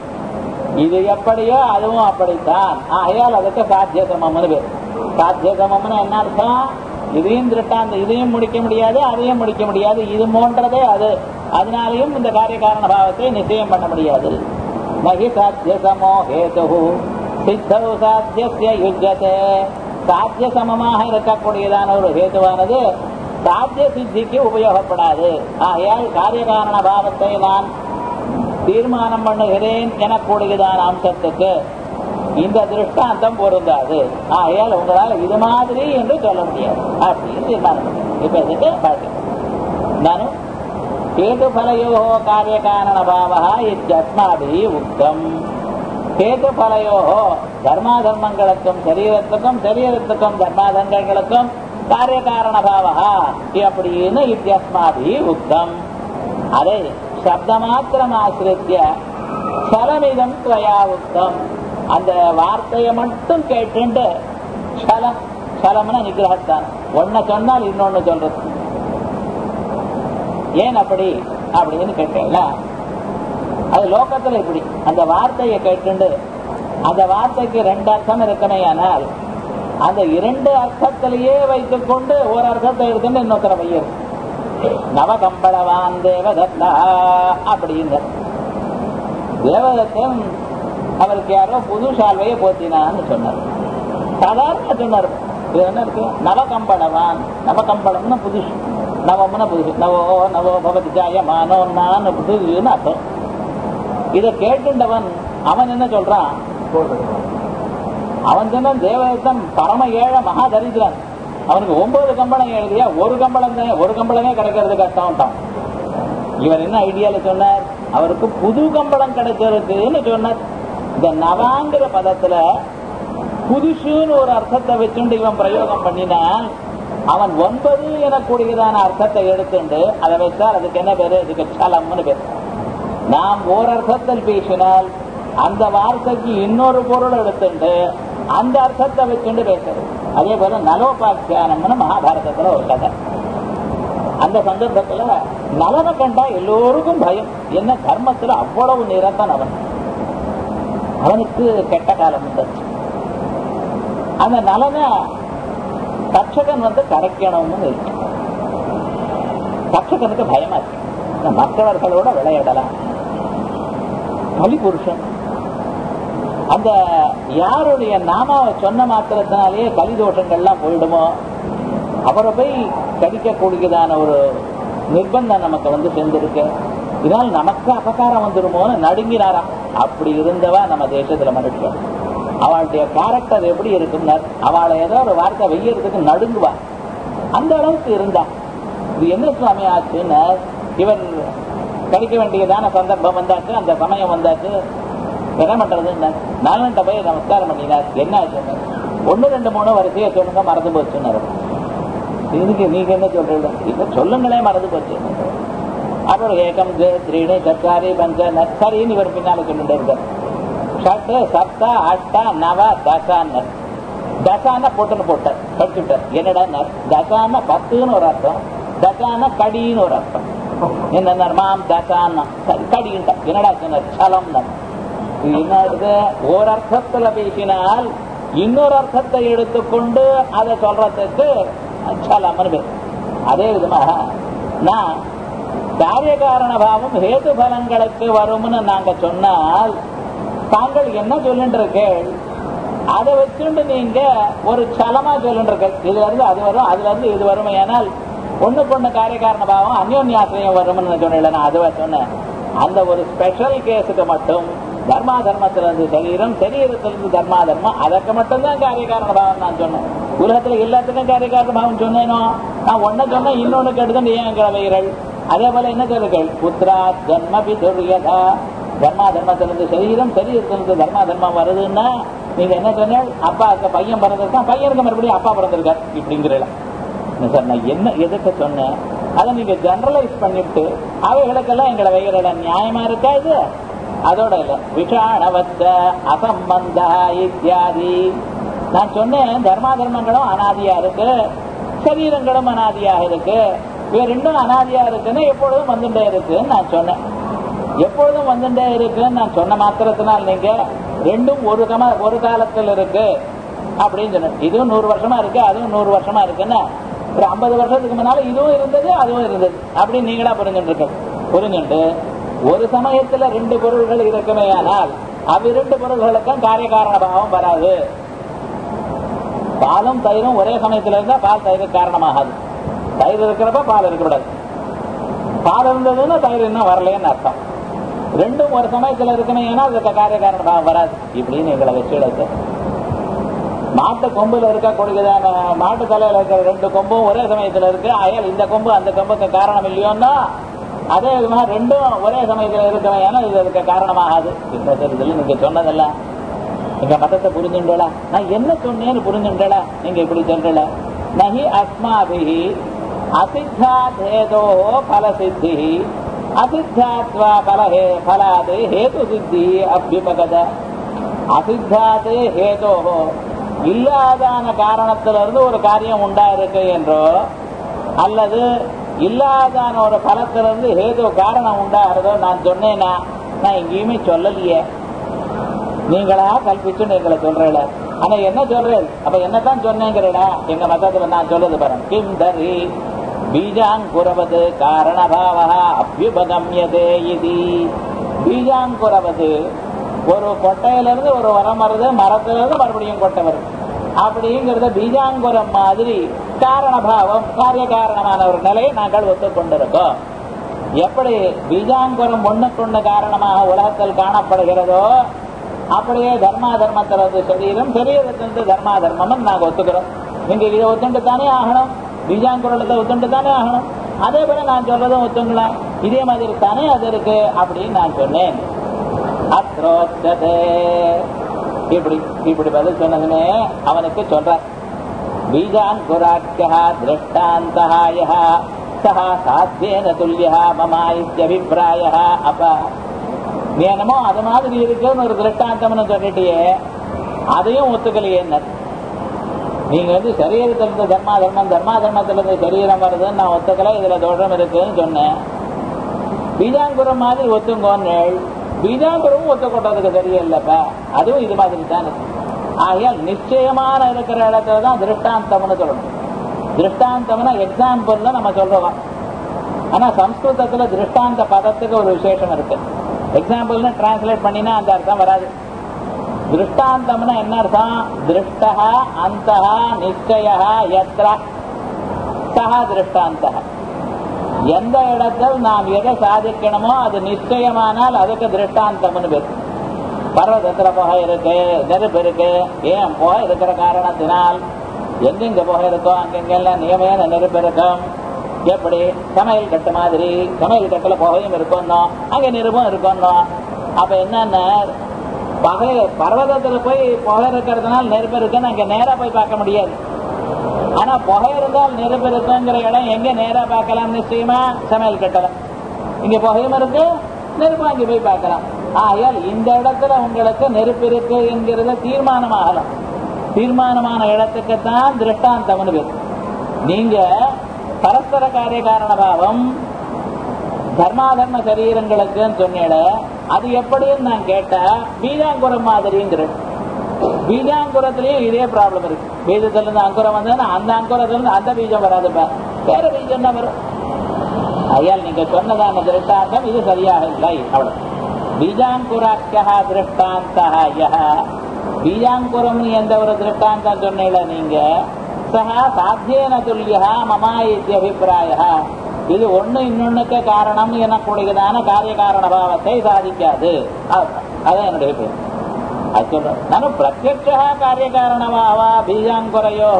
இது எப்படியோ அதுவும் அப்படித்தான் ஆகையால் அதுக்கு சாத்திய சமம்னு பேர் சாத்திய சமம்னு என்ன அர்த்தம் இதையும் திருட்டாந்த இதையும் முடிக்க முடியாது அதையும் முடிக்க முடியாது இது போன்றதே அது அதனாலையும் இந்த காரியகாரண பாவத்தை நிச்சயம் பண்ண முடியாது நகி சாத்திய சமோ ஹேது சித்தௌ சாத்திய யுஜ்யத்தே சாத்திய சமமாக இருக்கக்கூடியதான ஒரு ஹேதுவானது சாத்திய சித்திக்கு உபயோகப்படாது ஆகையால் காரியகாரண பாவத்தை நான் தீர்மானம் பண்ணுகிறேன் எனக்கூடியதான அம்சத்துக்கு இந்த திருஷ்டாந்தம் பொருந்தாது ஆகையால் உங்களால் இது மாதிரி என்று சொல்ல முடியாது அப்படின்னு தீர்மானம் பண்ணு. இப்ப இதுக்கு பார்க்க நானும் கேதுஃபலயோ காரியகாரண பாவா இத்தியஸ்மாபி உக்தம் கேதுஃபலயோ தர்மாதர்மங்களுக்கும் சரீரத்துக்கும் சரீரத்துக்கும் தர்மாதர்மங்களுக்கும் காரியகாரண பாவா அப்படின்னு இத்தியஸ்மாபி உக்தம் அதை சப்தமாத்திரம் ஆசிரித்திய சலமிதம் துவயா உத்தம் அந்த வார்த்தையை மட்டும் கேட்டுண்டு சலம் சலம்னா நிகிரகத்தான் ஒன்ன சொன்னால் இன்னொன்னு சொல்றது ஏன் அப்படி அப்படின்னு கேட்டேன்ல அது லோகத்துல இப்படி அந்த வார்த்தையை கேட்டுண்டு அந்த வார்த்தைக்கு ரெண்டு அர்த்தம் இருக்கமே ஆனால் அந்த இரண்டு அர்த்தத்திலேயே வைத்துக் கொண்டு ஒரு அர்த்தத்தை எடுத்துட்டு இன்னொருத்தர வையது நவகம்பளவான் தேவதத்தா அப்படின்னு தேவதத்தன் அவருக்கு யாரோ புது சால்வையை போத்தினான்னு சொன்னார் சாதாரண சொன்னார் இது என்ன இருக்கு நவகம்பளவான் நவகம்பளம்னா புதுசு நவம்னா புதுசு நவோ நவோ பவதி ஜாயமானோ நான் புதுசுன்னு அர்த்தம் இதை கேட்டுண்டவன் அவன் என்ன சொல்றான் அவன் சொன்ன தேவதத்தன் பரம ஏழ மகா தரித்திரன் அவனுக்கு ஒன்பது கம்பளம் எழுதியா ஒரு கம்பளம் தான் ஒரு கம்பளமே கிடைக்கிறது கஷ்டம் இவர் என்ன ஐடியால சொன்னார் அவருக்கு புது கம்பளம் கிடைச்சிருக்குன்னு சொன்னார் இந்த நவாங்கிற பதத்துல புதுசுன்னு ஒரு அர்த்தத்தை வச்சுண்டு இவன் பிரயோகம் பண்ணினான் அவன் ஒன்பது எனக்கூடியதான அர்த்தத்தை எடுத்துண்டு அதை வச்சால் அதுக்கு என்ன பேரு அதுக்கு சலம்னு பேர் நாம் ஓர் அர்த்தத்தில் பேசினால் அந்த வார்த்தைக்கு இன்னொரு பொருள் எடுத்துண்டு அந்த அர்த்தத்தை வச்சுண்டு பேசுறது அதே போல நலோபாக்கியானம்னு மகாபாரதத்துல ஒரு கதை அந்த சந்தர்ப்பத்துல நலனை கண்டா எல்லோருக்கும் பயம் என்ன தர்மத்துல அவ்வளவு நிரந்தன் அவன் அவனுக்கு கெட்ட காலம் வந்துச்சு அந்த நலனை தட்சகன் வந்து கரைக்கணும்னு இருக்கு தட்சகனுக்கு பயமா இருக்கு மற்றவர்களோட விளையாடலாம் கலி புருஷன் அந்த யாருடைய நாமாவை சொன்ன மாத்திரத்தினாலேயே கலி தோஷங்கள்லாம் போயிடுமோ அவரை போய் கடிக்கக்கூடியதான ஒரு நிர்பந்தம் நமக்கு வந்து சேர்ந்திருக்கு இதனால் நமக்கு அபகாரம் வந்துருமோன்னு நடுங்கினாராம் அப்படி இருந்தவா நம்ம தேசத்துல மனுஷன் அவளுடைய கேரக்டர் எப்படி இருக்கும்னா அவளை ஏதோ ஒரு வார்த்தை வெய்யறதுக்கு நடுங்குவா அந்த அளவுக்கு இருந்தா இது என்ன சுவாமி ஆச்சுன்னு இவர் கிடைக்க வேண்டியதான சந்தர்ப்பம் வந்தாச்சு அந்த சமயம் வந்தாச்சு என்ன பண்றது நாலண்ட போய் நமஸ்காரம் பண்ணினார் என்ன ஆச்சு ஒன்னு ரெண்டு மூணு வரிசையை சொல்லுங்க மறந்து போச்சுன்னு இதுக்கு நீங்க என்ன சொல்றீங்க இப்ப சொல்லுங்களே மறந்து போச்சு அப்புறம் ஏகம் திரீணி சத்தாரி பஞ்ச நச்சாரின்னு இவர் பின்னால சொல்லிட்டு இருக்கார் ஷட்டு சப்த அஷ்ட நவ தசான்னர் தசான போட்டுன்னு போட்டார் படிச்சுட்டார் என்னடா தசான பத்துன்னு ஒரு அர்த்தம் தசான கடின்னு ஒரு அர்த்தம் என்ன மாம் தசான்னா சரி கடின்ட்டா என்னடா சொன்னார் சலம் என்னது ஒரு அர்த்தத்துல பேசினால் இன்னொரு அர்த்தத்தை எடுத்துக்கொண்டு அதை சொல்றதுக்கு சலம்னு பேர் அதே விதமாக நான் காரிய காரண பாவம் ஹேது பலங்களுக்கு வரும்னு நாங்க சொன்னால் தாங்கள் என்ன சொல்லிட்டு இருக்கேள் அதை வச்சுட்டு நீங்க ஒரு சலமா சொல்லிட்டு இருக்க இதுல இருந்து அது வரும் அதுல இருந்து இது வரும் ஏனால் ஒண்ணுக்கு ஒண்ணு காரிய காரண பாவம் அந்யோன்யாசிரியம் வரும்னு சொன்னேன் நான் அதுவா சொன்னேன் அந்த ஒரு ஸ்பெஷல் கேஸுக்கு மட்டும் தர்மா தர்மத்திலிருந்து சரீரம் சரீரத்திலிருந்து தர்மா தர்மம் அதற்கு மட்டும்தான் காரிய காரண பாவம் நான் சொன்னேன் உலகத்துல எல்லாத்துக்கும் காரிய காரண பாவம் சொன்னேனோ நான் ஒன்ன சொன்ன இன்னொன்னு கெடுத்து ஏன் கிழவைகள் அதே போல என்ன சொல்லுங்கள் புத்திரா ஜன்ம பிதுரியதா தர்மா தர்மத்திலிருந்து சரீரம் சரீரத்திலிருந்து தர்மா தர்மம் வருதுன்னா நீங்க என்ன சொன்னால் அப்பாவுக்கு பையன் பிறந்திருக்கான் பையனுக்கு மறுபடியும் அப்பா பிறந்திருக்கார் இப்படிங்கிறல சார் நான் என்ன எதுக்கு சொன்னேன் அதை நீங்க ஜெனரலைஸ் பண்ணிட்டு அவைகளுக்கெல்லாம் எங்களை வைகிறட நியாயமா இருக்கா இது அதோட இல்ல விஷாணவத்த அசம்பந்த இத்தியாதி நான் சொன்னேன் தர்மா தர்மங்களும் அனாதியா இருக்கு சரீரங்களும் அனாதியாக இருக்கு இவ ரெண்டும் அனாதியா இருக்குன்னு எப்பொழுதும் வந்துட்டே இருக்குன்னு நான் சொன்னேன் எப்பொழுதும் வந்துட்டே இருக்குன்னு நான் சொன்ன மாத்திரத்தினால் நீங்க ரெண்டும் ஒரு கம ஒரு காலத்தில் இருக்கு அப்படின்னு சொன்னேன் இதுவும் நூறு வருஷமா இருக்கு அதுவும் நூறு வருஷமா இருக்குன்னா ஒரு ஐம்பது வருஷத்துக்கு முன்னால இதுவும் இருந்தது அதுவும் இருந்தது அப்படின்னு நீங்களா புரிஞ்சுட்டு இருக்க புரிஞ்சுட்டு ஒரு சமயத்துல ரெண்டு பொருள்கள் இருக்குமே ஆனால் அவ்விரண்டு பொருள்களுக்கும் காரிய காரண பாவம் வராது பாலும் தயிரும் ஒரே சமயத்துல இருந்தா பால் தயிருக்கு காரணமாகாது தயிர் இருக்கிறப்ப பால் இருக்கக்கூடாது பால் இருந்ததுன்னா தயிர் இன்னும் வரலன்னு அர்த்தம் ரெண்டும் ஒரு சமயத்துல இருக்குமே ஏன்னா அதுக்கு காரிய காரண பாவம் வராது இப்படின்னு எங்களை வச்சு மாட்டு கொம்புல இருக்கக்கூடியதான மாட்டு தலையில இருக்கிற ரெண்டு கொம்பும் ஒரே சமயத்துல இருக்கு அயல் இந்த கொம்பு அந்த கொம்புக்கு காரணம் இல்லையோன்னா அதே விதமா ரெண்டும் ஒரே சமயத்துல இருக்கவன் ஏன்னா இது அதுக்கு காரணமாகாது இந்த தெரிதல் நீங்க சொன்னதெல்லாம் எங்க மதத்தை புரிஞ்சுண்டா நான் என்ன சொன்னேன்னு புரிஞ்சுண்டா நீங்க இப்படி சொல்றல நகி அஸ்மாபிஹி அசித்தா தேதோ பல சித்தி அசித்தாத்வா பலஹே பலாது ஹேது சித்தி அபியுபகத அசித்தாது ஹேதோஹோ இல்லாதான காரணத்திலிருந்து ஒரு காரியம் உண்டா இருக்கு என்றோ அல்லது இல்லாதான ஒரு பலத்திலிருந்து ஹேது காரணம் உண்டாகிறதோ நான் சொன்னேனா நான் எங்கேயுமே சொல்லலையே நீங்களா கல்பிச்சு எங்களை சொல்றீங்கள ஆனா என்ன சொல்றேன் அப்ப என்னதான் சொன்னேங்கிறடா எங்க மதத்துல நான் சொல்றது பாருங்க கிம் தரி பீஜாங்குரவது காரணபாவா அபியுபகமியதே இது பீஜாங்குரவது ஒரு கொட்டையிலிருந்து ஒரு வரம் வருது மரத்துல இருந்து மறுபடியும் கொட்டை வருது அப்படிங்கிறத பீஜாங்குரம் மாதிரி காரணபாவம் காரிய காரணமான ஒரு நிலையை நாங்கள் ஒத்துக்கொண்டிருக்கோம் எப்படி பீஜாங்குரம் ஒண்ணுக்கொண்டு காரணமாக உலகத்தில் காணப்படுகிறதோ அப்படியே தர்மா தர்மத்திலிருந்து சரீரம் சரீரத்திலிருந்து தர்மா தர்மம் நாங்க ஒத்துக்கிறோம் நீங்க இதை ஒத்துண்டு தானே ஆகணும் பீஜாங்குரத்தை ஒத்துண்டு தானே ஆகணும் அதே போல நான் சொல்றதும் ஒத்துங்களேன் இதே மாதிரி தானே அது இருக்கு அப்படின்னு நான் சொன்னேன் அத்ரோத்ததே இப்படி இப்படி பதில் சொன்னதுமே அவனுக்கு சொல்ற பீஜாங்குராட்யா திருஷ்டாந்தஹாய சஹா சாத்தியேன துல்லியா மமா இத்தியபிப்பிராய அப்ப நீ என்னமோ அது மாதிரி இருக்குன்னு ஒரு திருஷ்டாந்தம்னு சொல்லிட்டியே அதையும் ஒத்துக்கலையே நீங்க வந்து சரீரத்திலிருந்து தர்மா தர்மம் தர்மா தர்மத்திலிருந்து சரீரம் வருதுன்னு நான் ஒத்துக்கல இதுல தோஷம் இருக்குன்னு சொன்னேன் பீஜாங்குரம் மாதிரி ஒத்துங்கோன்னு பீஜாங்குரமும் ஒத்துக்கொண்டதுக்கு தெரியலப்பா அதுவும் இது மாதிரி தானே ஆகையால் நிச்சயமான இருக்கிற இடத்துல தான் திருஷ்டாந்தம்னு சொல்லணும் திருஷ்டாந்தம்னா எக்ஸாம்பிள்னு நம்ம சொல்றோம் ஆனா சம்ஸ்கிருதத்துல திருஷ்டாந்த பதத்துக்கு ஒரு விசேஷம் இருக்கு எக்ஸாம்பிள்னு டிரான்ஸ்லேட் பண்ணினா அந்த அர்த்தம் வராது திருஷ்டாந்தம்னா என்ன அர்த்தம் திருஷ்டா அந்த நிச்சய எத்திர சஹா திருஷ்டாந்த எந்த இடத்தில் நாம் எதை சாதிக்கணுமோ அது நிச்சயமானால் அதுக்கு திருஷ்டாந்தம்னு பேர் பர்வதத்துல புகை இருக்கு நெருப்பு இருக்கு ஏன் புகை இருக்கிற காரணத்தினால் எங்கெங்க புகை இருக்கோ அங்கெங்கெல்லாம் நியமையான நெருப்பு இருக்கும் எப்படி சமையல் கட்டு மாதிரி சமையல் கட்டுல புகையும் இருக்கணும் அங்க நெருப்பும் இருக்கணும் அப்ப என்னன்னா பகை பர்வதத்துல போய் புகை இருக்கிறதுனால நெருப்பு இருக்குன்னு அங்க நேரா போய் பார்க்க முடியாது ஆனா புகை இருந்தால் நெருப்பு இருக்குங்கிற இடம் எங்க நேரா பார்க்கலாம் நிச்சயமா சமையல் கட்டல இங்க புகையும் இருக்கு நெருப்பு அங்க போய் பார்க்கலாம் ஆகையால் இந்த இடத்துல உங்களுக்கு நெருப்பு இருக்கு என்கிறத தீர்மானமாகலாம் தீர்மானமான இடத்துக்கு தான் திருஷ்டாந்தம்னு பேர் நீங்க பரஸ்பர காரிய காரணபாவம் தர்மாதர்ம சரீரங்களுக்குன்னு சொன்னேட அது எப்படின்னு நான் கேட்டா பீஜாங்குரம் மாதிரிங்கிற பீஜாங்குரத்திலயும் இதே ப்ராப்ளம் இருக்கு பீஜத்துல இருந்து அங்குரம் வந்ததுன்னா அந்த அங்குரத்துல இருந்து அந்த பீஜம் வராதுப்பா வேற பீஜம் தான் வரும் ஐயால் நீங்க சொன்னதான திருஷ்டாந்தம் இது சரியாக இல்லை அவ்வளவு பீஜாங்குராக்கியா திருஷ்டாந்தா பீஜாங்குரம் எந்த ஒரு திருஷ்டாந்தம் சொன்னீங்கள நீங்க சஹா சாத்தியன துல்லியா மமா இத்தி அபிப்பிராய இது ஒண்ணு இன்னொன்னுக்கு காரணம் எனக்கூடியதான காரிய காரண பாவத்தை சாதிக்காது அதான் என்னுடைய பேர் அது சொல்றேன் நான் பிரத்யட்சா காரிய காரணமாவா பீஜாங்குரையோ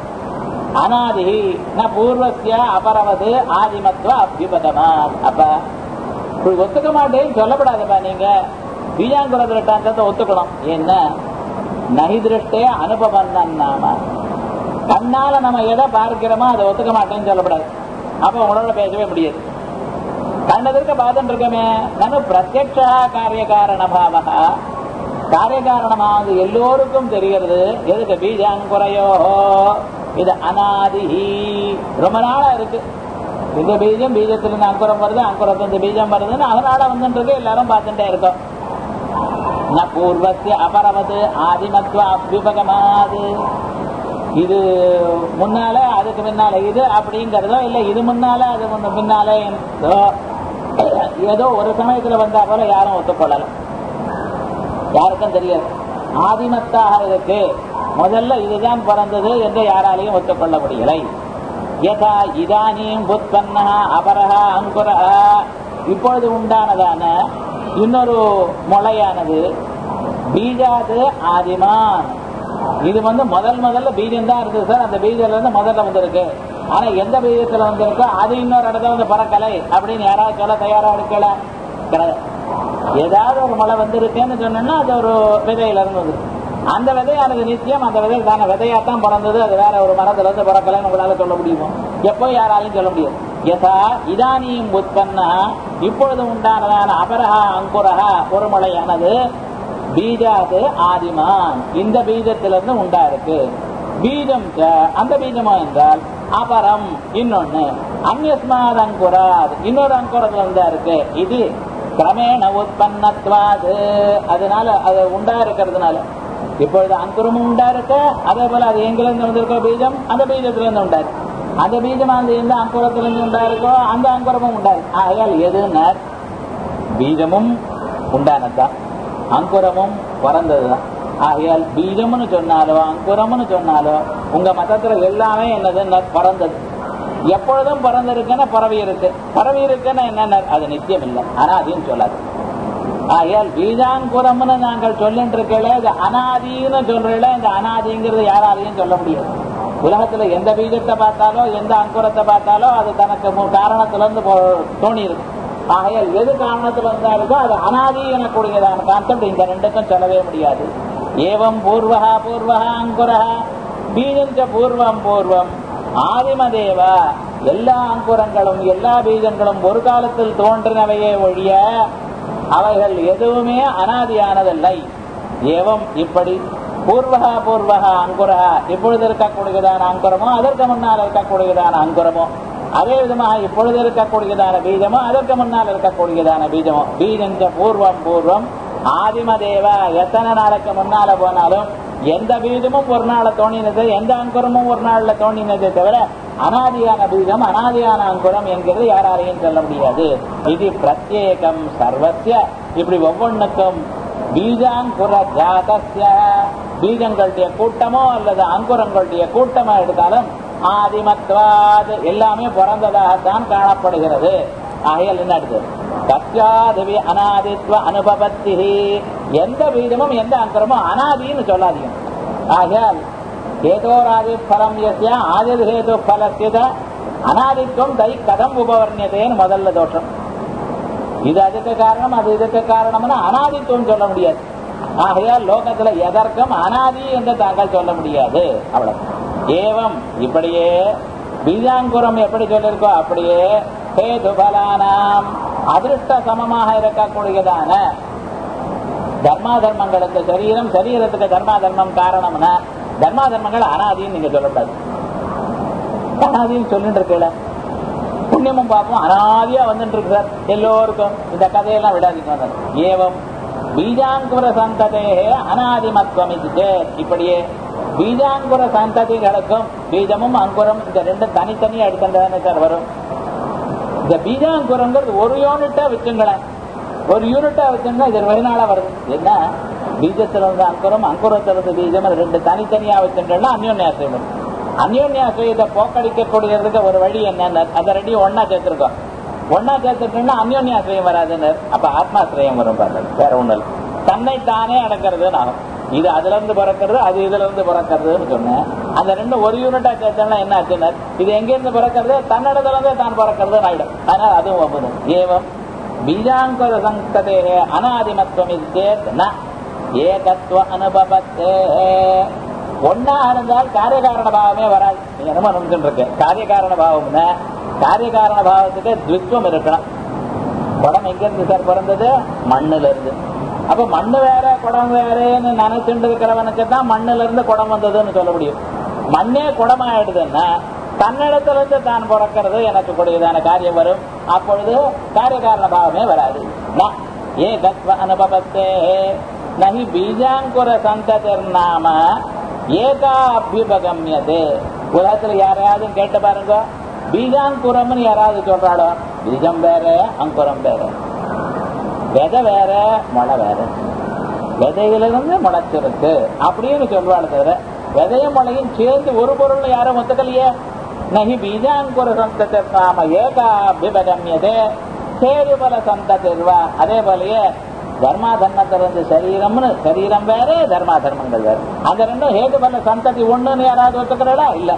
அனாதி ந பூர்வசிய அபரவது ஆதிமத்துவ அபியுபதமான் அப்ப இப்படி ஒத்துக்க மாட்டேன்னு சொல்லப்படாதுப்பா நீங்க பீஜாங்குர திருஷ்டாந்தத்தை ஒத்துக்கணும் என்ன நகி திருஷ்டே அனுபவம் நாம கண்ணால நம்ம எதை பார்க்கிறோமோ அதை ஒத்துக்க மாட்டேன்னு சொல்லப்படாது அப்ப உங்களோட பேசவே முடியாது கண்டதற்கு பாதம் இருக்கமே நம்ம பிரத்யட்சா காரிய காரண பாவகா காரிய காரணமானது எல்லோருக்கும் தெரிகிறது எதுக்கு பீஜாங்குறையோ இது அனாதி ரொம்ப நாளா இருக்கு இந்த பீஜம் பீஜத்திலிருந்து அங்குரம் வருது அங்குரத்திலிருந்து பீஜம் வருதுன்னு அதனால வந்துட்டு இருக்கு எல்லாரும் பார்த்துட்டே இருக்கோம் ந பூர்வசிய அபரவது ஆதிமத்துவ அபியுபகமாது இது முன்னால அதுக்கு முன்னால இது அப்படிங்கறதோ இல்ல இது முன்னால அது முன்ன- பின்னால என்றோ ஏதோ ஒரு சமயத்துல வந்தா போல யாரும் ஒத்துக்கொள்ளல யாருக்கும் தெரியாது ஆதிமத்தாக இருக்கு முதல்ல இதுதான் பிறந்தது என்று யாராலையும் ஒத்துக்கொள்ள முடியலை யதா இதானியும் புத்பன்னா அபரஹா அங்குரஹா இப்பொழுது உண்டானதான இன்னொரு முளையானது பீஜாது ஆதிமான் இது வந்து முதல் முதல்ல பீஜம் தான் இருந்தது சார் அந்த பீஜத்துல இருந்து முதல்ல வந்திருக்கு ஆனா எந்த பீஜத்துல வந்திருக்கோ அது இன்னொரு இடத்துல வந்து பறக்கலை அப்படின்னு யாராவது சொல்ல தயாரா இருக்கல கிடையாது ஏதாவது ஒரு மழை வந்திருக்குன்னு சொன்னோம்னா அது ஒரு விதையில இருந்து வந்து அந்த விதையானது நிச்சயம் அந்த விதை தானே விதையாத்தான் பிறந்தது அது வேற ஒரு மரத்துல இருந்து பிறக்கலைன்னு உங்களால சொல்ல முடியுமோ எப்போ யாராலையும் சொல்ல முடியாது யதா இதானியும் உற்பன்ன இப்பொழுது உண்டானதான அபரஹா அங்குரஹா ஒரு மலையானது பீஜாது ஆதிமான் இந்த பீஜத்திலிருந்து உண்டா இருக்கு பீஜம் ச, அந்த பீஜமா என்றால் அபரம் இன்னொன்னு அந்யஸ்மாத் அங்குராத் இன்னொரு அங்குரத்துல இருந்தா இருக்கு இது கிரமேண உற்பன்னத்வாது அதனால அது உண்டா இருக்கிறதுனால இப்பொழுது அங்குரமும் உண்டா இருக்கு அதே போல அது எங்கிலிருந்து வந்திருக்கோ பீஜம் அந்த பீஜத்திலிருந்து உண்டா இருக்கு அந்த பீஜமானது எந்த அங்குரத்திலிருந்து உண்டா இருக்கோ அந்த அங்குரமும் உண்டா இருக்கு ஆகையால் எதுன்னா பீஜமும் உண்டானதுதான் அங்குரமும் பிறந்ததுதான் ஆகையால் பீஜம்னு சொன்னாலோ அங்குரம்னு சொன்னாலோ உங்க மதத்துல எல்லாமே என்னது பிறந்தது எப்பொழுதும் பிறந்திருக்குன்னா பரவி இருக்கு பரவி இருக்குன்னா என்ன அது நித்தியம் இல்லை ஆனா அதையும் சொல்லாது ஆகையால் பீஜாங்குரம்னு நாங்கள் சொல்லிட்டு இருக்கல இது அனாதின்னு சொல்றீங்களே இந்த அனாதிங்கிறது யாராலையும் சொல்ல முடியாது உலகத்துல எந்த பீஜத்தை பார்த்தாலோ எந்த அங்குரத்தை பார்த்தாலோ அது தனக்கு மு- காரணத்துல இருந்து போ- தோணி இருக்கு ஆகையால் எது காரணத்துல இருந்தா இருக்கோ அது அனாதி எனக்கூடியதான கான்செப்ட் இந்த ரெண்டுக்கும் சொல்லவே முடியாது ஏவம் பூர்வகா பூர்வகா அங்குரஹா பீஜஞ்ச பூர்வம் பூர்வம் ஆதிமதேவா எல்லா அங்குரங்களும் எல்லா பீஜங்களும் ஒரு காலத்தில் தோன்றினவையே ஒழிய அவைகள் எதுவுமே அனாதியானதில்லை ஏவம் இப்படி பூர்வகா பூர்வகா அங்குரஹா இப்பொழுது இருக்கக்கூடியதான அங்குரமோ அதற்கு முன்னால் இருக்கக்கூடியதான அங்குரமோ அதே விதமாக இப்பொழுது இருக்கக்கூடியதான பீஜமோ அதற்கு முன்னால் இருக்கக்கூடியதான பீஜமோ பீஜஞ்ச பூர்வம் பூர்வம் ஆதிமதேவா எத்தனை நாளைக்கு முன்னால போனாலும் எந்த பீஜமும் ஒரு நாள்ல தோணினது எந்த அங்குரமும் ஒரு நாள்ல தோணினதே தவிர அனாதியான பீஜம் அனாதியான அங்குரம் என்கிறது யாராலையும் சொல்ல முடியாது இது பிரத்யேகம் சர்வசிய இப்படி ஒவ்வொன்றுக்கும் பீஜாங்குர ஜாதஸ்ய பீஜங்களுடைய கூட்டமோ அல்லது அங்குரங்களுடைய கூட்டமோ எடுத்தாலும் ஆதிமத்வாது எல்லாமே பிறந்ததாகத்தான் காணப்படுகிறது ஆகையால் என்ன அடுத்து தத்யாதிவி அனாதித்வ அனுபவத்தி எந்த பீஜமும் எந்த அங்குரமும் அனாதின்னு சொல்லாதீங்க ஆகையால் ஹேதோராதி பலம் எஸ்ய ஆதிர் ஹேது பலசியத அனாதித்வம் தை கதம் உபவர்ணியதேன்னு முதல்ல தோஷம் இது அதுக்கு காரணம் அது இதுக்கு காரணம்னு அனாதித்துவம் சொல்ல முடியாது ஆகையால் லோகத்துல எதற்கும் அனாதி என்று தாங்கள் சொல்ல முடியாது அவ்வளவு ஏவம் இப்படியே பீஜாங்குரம் எப்படி சொல்லிருக்கோ அப்படியே ஹேது பலானாம் அதிருஷ்ட சமமாக இருக்கக்கூடியதான தர்மா தர்மங்களுக்கு சரீரம் சரீரத்துக்கு தர்மா தர்மம் காரணம்னா தர்மா தர்மங்கள் அனாதின்னு நீங்க சொல்லக்கூடாது அனாதின்னு சொல்லிட்டு இருக்கல புண்ணியமும் பாப்போம் அனாதியா வந்துட்டு இருக்கு சார் எல்லோருக்கும் இந்த கதையெல்லாம் விடாதீங்க சார். ஏவம் பீஜாங்குர சந்ததே அனாதிமத்துவம் இது சேத். இப்படியே பீஜாங்குர சந்ததிகளுக்கும் பீஜமும் அங்குரம் இந்த ரெண்டும் தனித்தனியா எடுத்துட்டானே சார் வரும் இந்த பீஜாங்குரங்கிறது ஒரு யூனிட்டா வச்சுங்களேன் ஒரு யூனிட்டா வச்சுங்க இது வெகுநாளா வருது என்ன பீஜத்துல இருந்து அங்குரம் அங்குரத்துல இருந்து பீஜம் அது ரெண்டு தனித்தனியா வச்சுட்டோம்னா அந்யோன்யாசிரியம் வரும் அந்யோன்யாசிரியத்தை போக்கடிக்கக்கூடியதுக்கு ஒரு வழி என்ன அதை ரெண்டையும் ஒன்னா சேர்த்திருக்கோம் ஒன்னா சேர்த்துட்டோம்னா அந்யோன்யாசிரியம் வராதுன்னு அப்ப ஆத்மாசிரியம் வரும் பாருங்க வேற ஒண்ணு இல்லை தன்னை தானே அடக்கிறதுன்னு ஆகும் இது அதுல இருந்து பிறக்கிறது அது இதுல இருந்து பிறக்கிறதுன்னு சொன்னேன் அந்த ரெண்டு ஒரு யூனிட்டா சேர்த்தோம்னா என்ன ஆச்சுன்னு இது எங்க இருந்து பிறக்கிறது தன்னிடத்துல இருந்தே தான் பிறக்கிறதுன்னு ஆயிடும் அதனால அதுவும் ஒப்புது ஏவம் பீஜாங்குர சங்கதே அனாதிமத்துவம் இது சேத் ந ஏகத்துவ அனுபவத்தே ஒன்னா இருந்தால் காரியகாரண பாவமே வராது நீங்க என்னமோ நினைச்சுட்டு இருக்கு காரியகாரண பாவம்னா காரியகாரண பாவத்துக்கு துவித்துவம் இருக்கணும் குடம் எங்க இருந்து சார் பிறந்தது மண்ணுல இருந்து அப்ப மண்ணு வேற குடம் வேறன்னு நினைச்சுட்டு இருக்கிறவனுக்கு தான் மண்ணுல இருந்து குடம் வந்ததுன்னு சொல்ல முடியும் மண்ணே குடமாயிடுதுன்னா தன்னிடத்துல இருந்து தான் பிறக்கிறது எனக்கு கூடியதான காரியம் வரும் அப்பொழுது காரியகாரண பாவமே வராது ந ஏகத்வ அனுபவத்தே நகி பீஜாங்குர சந்ததிர் நாம ஏகா அபியுபகமியது உலகத்துல யாரையாவது கேட்டு பாருங்க பீஜாங்குரம்னு யாராவது சொல்றாளோ பீஜம் வேற அங்குரம் வேற விதை வேற முளை வேற விதையிலிருந்து முளைச்சிருக்கு அப்படின்னு சொல்வாள் தவிர விதையும் முளையும் சேர்ந்து ஒரு பொருள் யாரும் ஒத்துக்கலையே நகி பீஜாங்குர சந்ததிர்நாம ஏகாபிபகமியதே சேருபல சந்ததிர்வா அதே போலயே தர்மா தர்மத்திலிருந்து சரீரம்னு சரீரம் வேற தர்மா தர்மங்கள் வேற அந்த ரெண்டும் ஹேதுபல சந்ததி ஒண்ணுன்னு யாராவது ஒத்துக்கிறடா இல்ல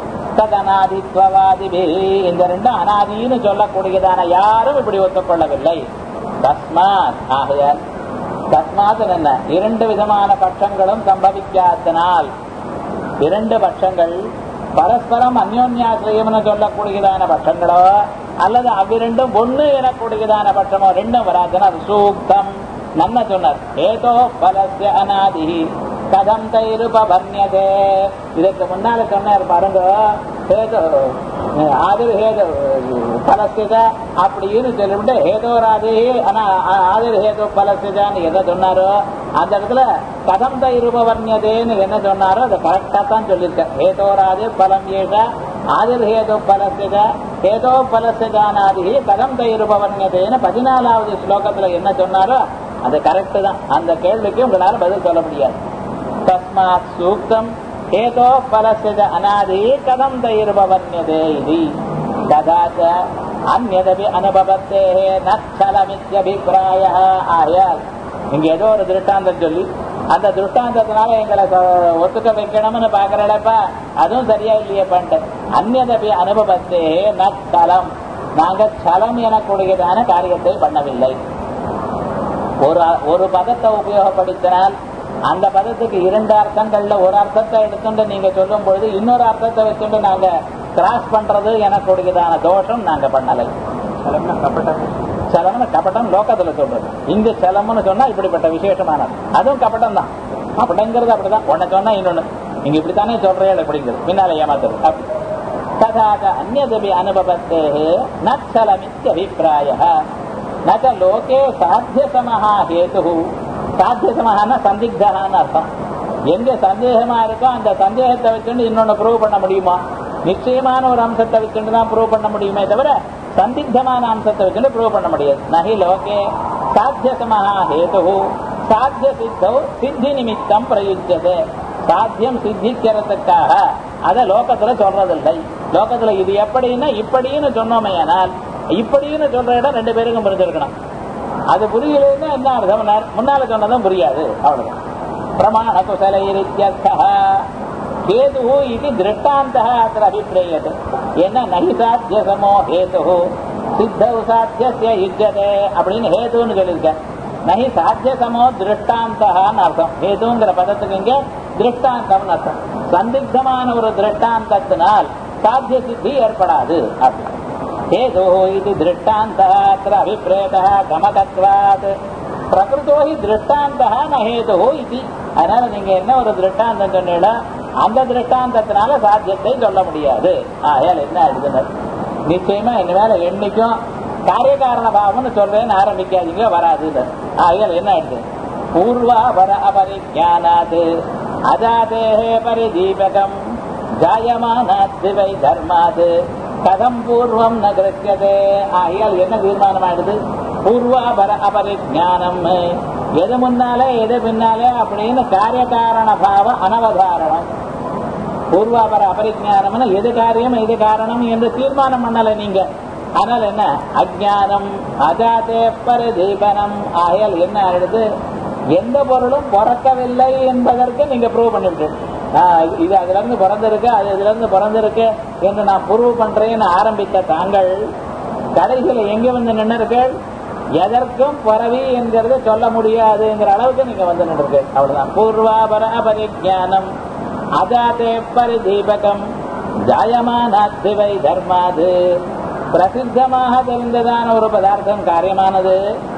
ததனாதித்வவாதிபி இந்த ரெண்டும் அனாதின்னு சொல்லக்கூடியதான யாரும் இப்படி ஒத்துக்கொள்ளவில்லை தஸ்மாத் ஆகையால் தஸ்மாத் என்ன இரண்டு விதமான பட்சங்களும் சம்பவிக்காதனால் இரண்டு பட்சங்கள் பரஸ்பரம் அந்யோன்யாசிரியம்னு சொல்லக்கூடியதான பட்சங்களோ அல்லது அவ்விரண்டும் ஒண்ணு எனக்கூடியதான பட்சமோ ரெண்டும் வராதுன்னா அது சூக்தம் நன்ன சொன்னார் ஏதோ பலசிய அநாதி கதம் தைருபவர்ணியதே இதற்கு முன்னால சொன்னார் பாருங்க ஹேதோ ஆதிர் ஹேதோ பலசித அப்படின்னு சொல்லிவிட்டு ஹேதோராதி ஆனா ஆதிர் ஹேதோ பலசிதான்னு எதை சொன்னாரோ அந்த இடத்துல கதம் தைருபவர்ணியதேன்னு என்ன சொன்னாரோ அதை கரெக்டா தான் சொல்லியிருக்கேன் ஹேதோராதி பலம் ஏஷ ஆதிர் ஹேதோ பலசித ஹேதோ பலசிதானாதி கதம் தைருபவர்ணியதேன்னு பதினாலாவது ஸ்லோகத்துல என்ன சொன்னாரோ அது கரெக்ட் தான் அந்த கேள்விக்கு உங்களால பதில் சொல்ல முடியாது தஸ்மாத் சூக்தம் ஏதோ பலசித அநாதி கதம் தைர்பவன்யதே இது ததாச்ச அந்நதபி அனுபவத்தே நச்சலமித்யபிப்பிராய ஆயால் இங்க ஏதோ ஒரு திருஷ்டாந்தம் சொல்லி அந்த திருஷ்டாந்தத்தினால எங்களை சொ- ஒத்துக்க வைக்கணும்னு பாக்குறப்ப அதுவும் சரியா இல்லையே பண்ணிட்டு அந்நதபி அனுபவத்தே நச்சலம் நாங்க சலம் எனக்கூடியதான காரியத்தை பண்ணவில்லை ஒரு ஒரு பதத்தை உபயோகப்படுத்தினால் அந்த பதத்துக்கு இரண்டு அர்த்தங்கள்ல ஒரு அர்த்தத்தை எடுத்துட்டு நீங்க சொல்லும் பொழுது இன்னொரு அர்த்தத்தை வச்சுட்டு நாங்க கிராஸ் பண்றது எனக்கூடியதான தோஷம் நாங்க பண்ணலை சலம்னு கபட்டம் லோகத்துல சொல்றது இங்க சலம்னு சொன்னா இப்படிப்பட்ட விசேஷமானது அதுவும் கபட்டம் தான் கபட்டங்கிறது அப்படிதான் ஒன்ன சொன்னா இன்னொன்னு நீங்க இப்படித்தானே சொல்றீங்க அப்படிங்கிறது பின்னால ஏமாத்துறது அப்படி ததாக அந்நதபி அனுபவத்தே நச்சலமித்யபிப்பிராய न च लोके சாத்தியசமஹ ஹேது சாத்தியசமஹான சந்திக்தகான்னு அர்த்தம் எங்க சந்தேகமா இருக்கோ அந்த சந்தேகத்தை வச்சுட்டு இன்னொன்னு ப்ரூவ் பண்ண முடியுமா நிச்சயமான ஒரு அம்சத்தை வச்சுட்டு தான் ப்ரூவ் பண்ண முடியுமே தவிர சந்திக்தமான அம்சத்தை வச்சுட்டு ப்ரூவ் பண்ண முடியாது நகி லோகே சாத்தியசமஹா ஹேது சாத்திய சித்தௌ சித்தி நிமித்தம் பிரயுஜ்யதே சாத்தியம் சித்திக்கிறதுக்காக அத லோகத்துல சொல்றதில்லை லோகத்துல இது எப்படின்னா இப்படின்னு சொன்னோமையானால் இப்படின்னு சொல்ற இடம் ரெண்டு பேருக்கும் புரிஞ்சிருக்கணும் அது புரியலன்னா என்ன அர்த்தம் முன்னால சொன்னதும் புரியாது அவ்வளவுதான் பிரமாண குசலைரித்யர்த்தா கேது இது திருஷ்டாந்த அத்திர அபிப்பிரேயது என்ன நகி சாத்திய சமோ ஹேது சித்தவு சாத்திய யுஜதே அப்படின்னு ஹேதுன்னு சொல்லியிருக்கேன் நகி சாத்திய சமோ திருஷ்டாந்தான்னு அர்த்தம் ஹேதுங்கிற பதத்துக்கு இங்க திருஷ்டாந்தம்னு அர்த்தம் சந்திக்தமான ஒரு திருஷ்டாந்தத்தினால் சாத்திய சித்தி ஏற்படாது அப்படின்னு हेतु इति दृष्टान्तः अत्र अभिप्रेतः गमकत्वात् பிரகிருத்தோ ஹி திருஷ்டாந்தா ந ஹேது இது அதனால நீங்க என்ன ஒரு திருஷ்டாந்தம் சொன்னீங்களோ அந்த திருஷ்டாந்தத்தினால சாத்தியத்தை சொல்ல முடியாது ஆயால் என்ன ஆயிடுதுன்னு நிச்சயமா என்ன மேல என்னைக்கும் காரியகாரண பாவம்னு சொல்றேன்னு ஆரம்பிக்காதீங்க வராது ஆயால் என்ன ஆயிடுது பூர்வா வர அபரிஜானாது அஜாதேஹே பரிதீபகம் ஜாயமானாத் வை தர்மாத் கதம் பூர்வம் ந கிரக்கியதே ஆகையால் என்ன தீர்மானம் ஆயிடுது பூர்வாபர அபரிஜானம் எது முன்னாலே எது பின்னாலே அப்படின்னு காரியகாரண பாவ அனவதாரணம் பூர்வாபர அபரிஜானம்னு எது காரியம் எது காரணம் என்று தீர்மானம் பண்ணல நீங்க ஆனால் என்ன அஜானம் அஜாதே பரிதீபனம் ஆகையால் என்ன ஆயிடுது எந்த பொருளும் பிறக்கவில்லை என்பதற்கு நீங்க ப்ரூவ் பண்ணிவிட்டு இது அதுல இருந்து பிறந்திருக்கு அது இதுல இருந்து பிறந்திருக்கு என்று நான் ப்ரூவ் பண்றேன்னு ஆரம்பித்த தாங்கள் கடைசியில எங்க வந்து நின்றுர்கள் எதற்கும் பரவி என்கிறது சொல்ல முடியாதுங்கிற அளவுக்கு நீங்க வந்து நின்று அவ்வளவுதான் பூர்வாபர அபரிஜானம் அஜாதே பரிதீபகம் ஜாயமானாத்திவை தர்மாது பிரசித்தமாக தெரிந்ததான ஒரு பதார்த்தம் காரியமானது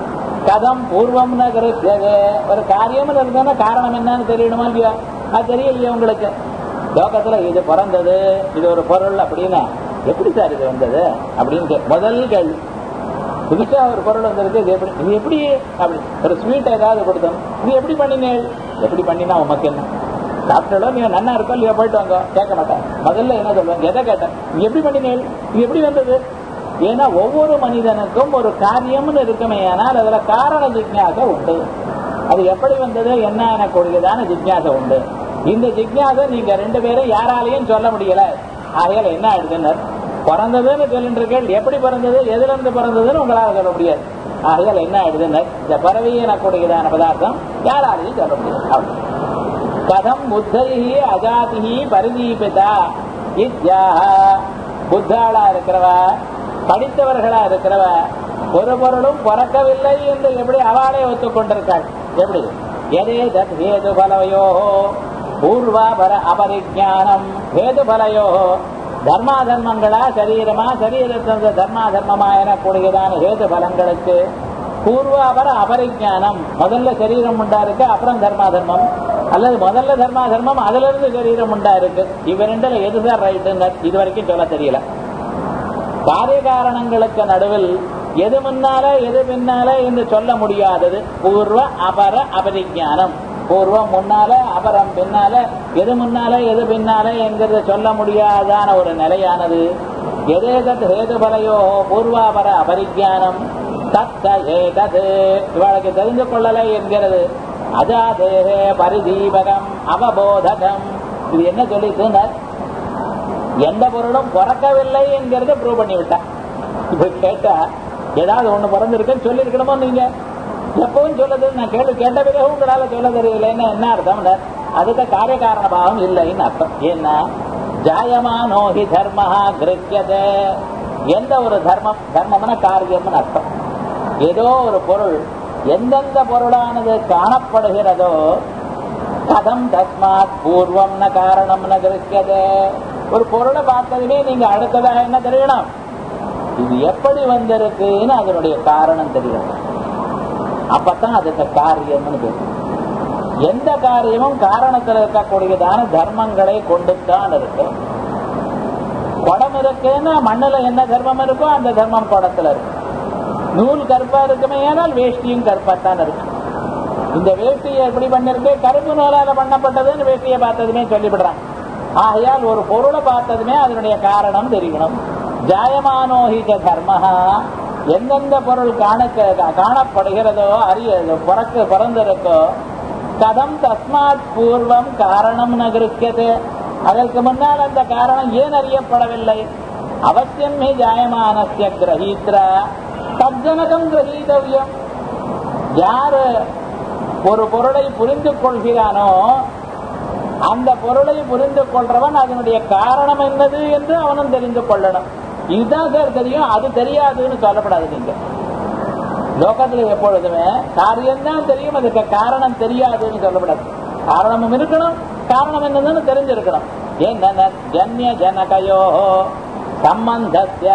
கதம் பூர்வம் கிருத்தியது ஒரு காரியம் இருந்ததுன்னா காரணம் என்னன்னு தெரியணுமா இல்லையா அது தெரியலையே உங்களுக்கு லோகத்துல இது பிறந்தது இது ஒரு பொருள் அப்படின்னா எப்படி சார் இது வந்தது அப்படின்னு முதல் கேள்வி புதுசா ஒரு பொருள் வந்திருக்கு இது எப்படி இது எப்படி அப்படி ஒரு ஸ்வீட் ஏதாவது கொடுத்தோம் இது எப்படி பண்ணினேன் எப்படி பண்ணினா உமக்கு என்ன சாப்பிட்டாலோ நீங்க நன்னா இருக்கோ இல்லையோ போயிட்டு வாங்க கேட்க மாட்டேன் முதல்ல என்ன சொல்லுவாங்க எதை கேட்டேன் இது எப்படி பண்ணினேன் இது எப்படி வந்தது ஏன்னா ஒவ்வொரு மனிதனுக்கும் ஒரு காரியம்னு இருக்குமே ஆனால் அதுல காரண ஜிக்ஞாசை உண்டு அது எப்படி வந்தது என்ன எனக்கூடியதான ஜிக்ஞாசை உண்டு இந்த ஜிக்ஞாசை நீங்க ரெண்டு பேரும் யாராலையும் சொல்ல முடியல ஆகையால என்ன ஆயிடுதுன்னு பிறந்ததுன்னு சொல்லிட்டு எப்படி பிறந்தது எதுல இருந்து பிறந்ததுன்னு உங்களால சொல்ல முடியாது ஆகையால் என்ன ஆயிடுதுன்னு இந்த பறவை எனக்கூடியதான பதார்த்தம் யாராலையும் சொல்ல முடியாது கதம் புத்தகி அஜாதி பரிதீபிதா இத்யாக புத்தாளா இருக்கிறவ படித்தவர்களா இருக்கிறவ ஒரு பொருளும் பிறக்கவில்லை என்று எப்படி அவளே ஒத்துக்கொண்டிருக்காள் எப்படி எதே தத் ஹேது பலவையோ பூர்வாபர அபரிஜானம் ஹேதுபலையோ தர்மாதர்மங்களா சரீரமா சரீரத்திலிருந்து தர்மாதர்மமா எனக்கூடியதான ஹேது பலங்களுக்கு பூர்வாபர அபரிஜானம் முதல்ல சரீரம் உண்டா இருக்கு அப்புறம் தர்மாதர்மம் அல்லது முதல்ல தர்மாதர்மம் அதுல இருந்து சரீரம் உண்டா இருக்கு இவ ரெண்டுல எதுதான் ரைட்டுன்னு இது வரைக்கும் சொல்ல தெரியல காரிய காரணங்களுக்கு நடுவில் எது முன்னால எது பின்னால என்று சொல்ல முடியாதது பூர்வ அபர அபரிஜானம் பூர்வம் முன்னால அபரம் பின்னால எது முன்னால எது பின்னால என்கிறது சொல்ல முடியாதான ஒரு நிலையானது எதேதத் ஹேதுபலையோ பூர்வாபர அபரிஜானம் தத்த ஏதது இவளுக்கு தெரிந்து கொள்ளலை என்கிறது அஜாதேகே பரிதீபகம் அவபோதகம் இது என்ன சொல்லிட்டு எந்த பொருளும் பிறக்கவில்லை என்கிறத ப்ரூவ் பண்ணி விட்டான் இப்ப கேட்டா ஏதாவது ஒண்ணு பிறந்திருக்குன்னு சொல்லியிருக்கணுமோ நீங்க எப்பவும் சொல்லுது நான் கேட்டு கேட்ட பிறகு உங்களால சொல்ல தெரியலைன்னா என்ன அர்த்தம் அதுக்கு காரிய காரண பாவம் இல்லைன்னு அர்த்தம் ஏன்னா ஜாயமானோஹி தர்மஹா கிருத்தியதே எந்த ஒரு தர்மம் தர்மம்னா காரியம்னு அர்த்தம் ஏதோ ஒரு பொருள் எந்தெந்த பொருளானது காணப்படுகிறதோ கதம் தஸ்மாத் பூர்வம் ந காரணம் ந கிருத்தியதே ஒரு பொருளை பார்த்ததுமே நீங்க அடுத்ததாக என்ன தெரியணும் இது எப்படி வந்திருக்குன்னு அதனுடைய காரணம் தெரியும் அப்பதான் அதுக்கு காரியம்னு பேசும் எந்த காரியமும் காரணத்தில் இருக்கக்கூடியதான தர்மங்களை கொண்டுத்தான் இருக்கு குடம் இருக்குன்னா மண்ணுல என்ன தர்மம் இருக்கோ அந்த தர்மம் குடத்துல இருக்கு நூல் கருப்பா இருக்குமே ஏனால் வேஷ்டியும் கருப்பாத்தான் இருக்கு இந்த வேஷ்டியை எப்படி பண்ணிருக்கு கருப்பு நூலால பண்ணப்பட்டதுன்னு வேஷ்டியை பார்த்ததுமே சொல்லிவிடுறாங்க ஆகையால் ஒரு பொருளை பார்த்ததுமே அதனுடைய காரணம் தெரியணும் ஜாயமானோஹித தர்மஹா எந்தெந்த பொருள் காண காணப்படுகிறதோ அறிய பிறக்க பிறந்திருக்கோ கதம் தஸ்மாத் பூர்வம் காரணம் நகருக்கிறது அதற்கு முன்னால் அந்த காரணம் ஏன் அறியப்படவில்லை அவசியம் மே ஜாயமானசிய கிரகீத்ரா தஜனகம் கிரகீதவியம் யாரு ஒரு பொருளை புரிந்து கொள்கிறானோ அந்த பொருளை புரிந்து கொள்றவன் அதனுடைய காரணம் என்னது என்று அவனும் தெரிந்து கொள்ளணும் இதுதான் சார் தெரியும் அது தெரியாதுன்னு சொல்லப்படாது நீங்க லோகத்துல எப்பொழுதுமே காரியம்தான் தெரியும் அதுக்கு காரணம் தெரியாதுன்னு சொல்லப்படாது காரணமும் இருக்கணும் காரணம் என்னதுன்னு தெரிஞ்சிருக்கணும் என்ன ஜன்ய ஜனகையோ சம்பந்தஸ்ய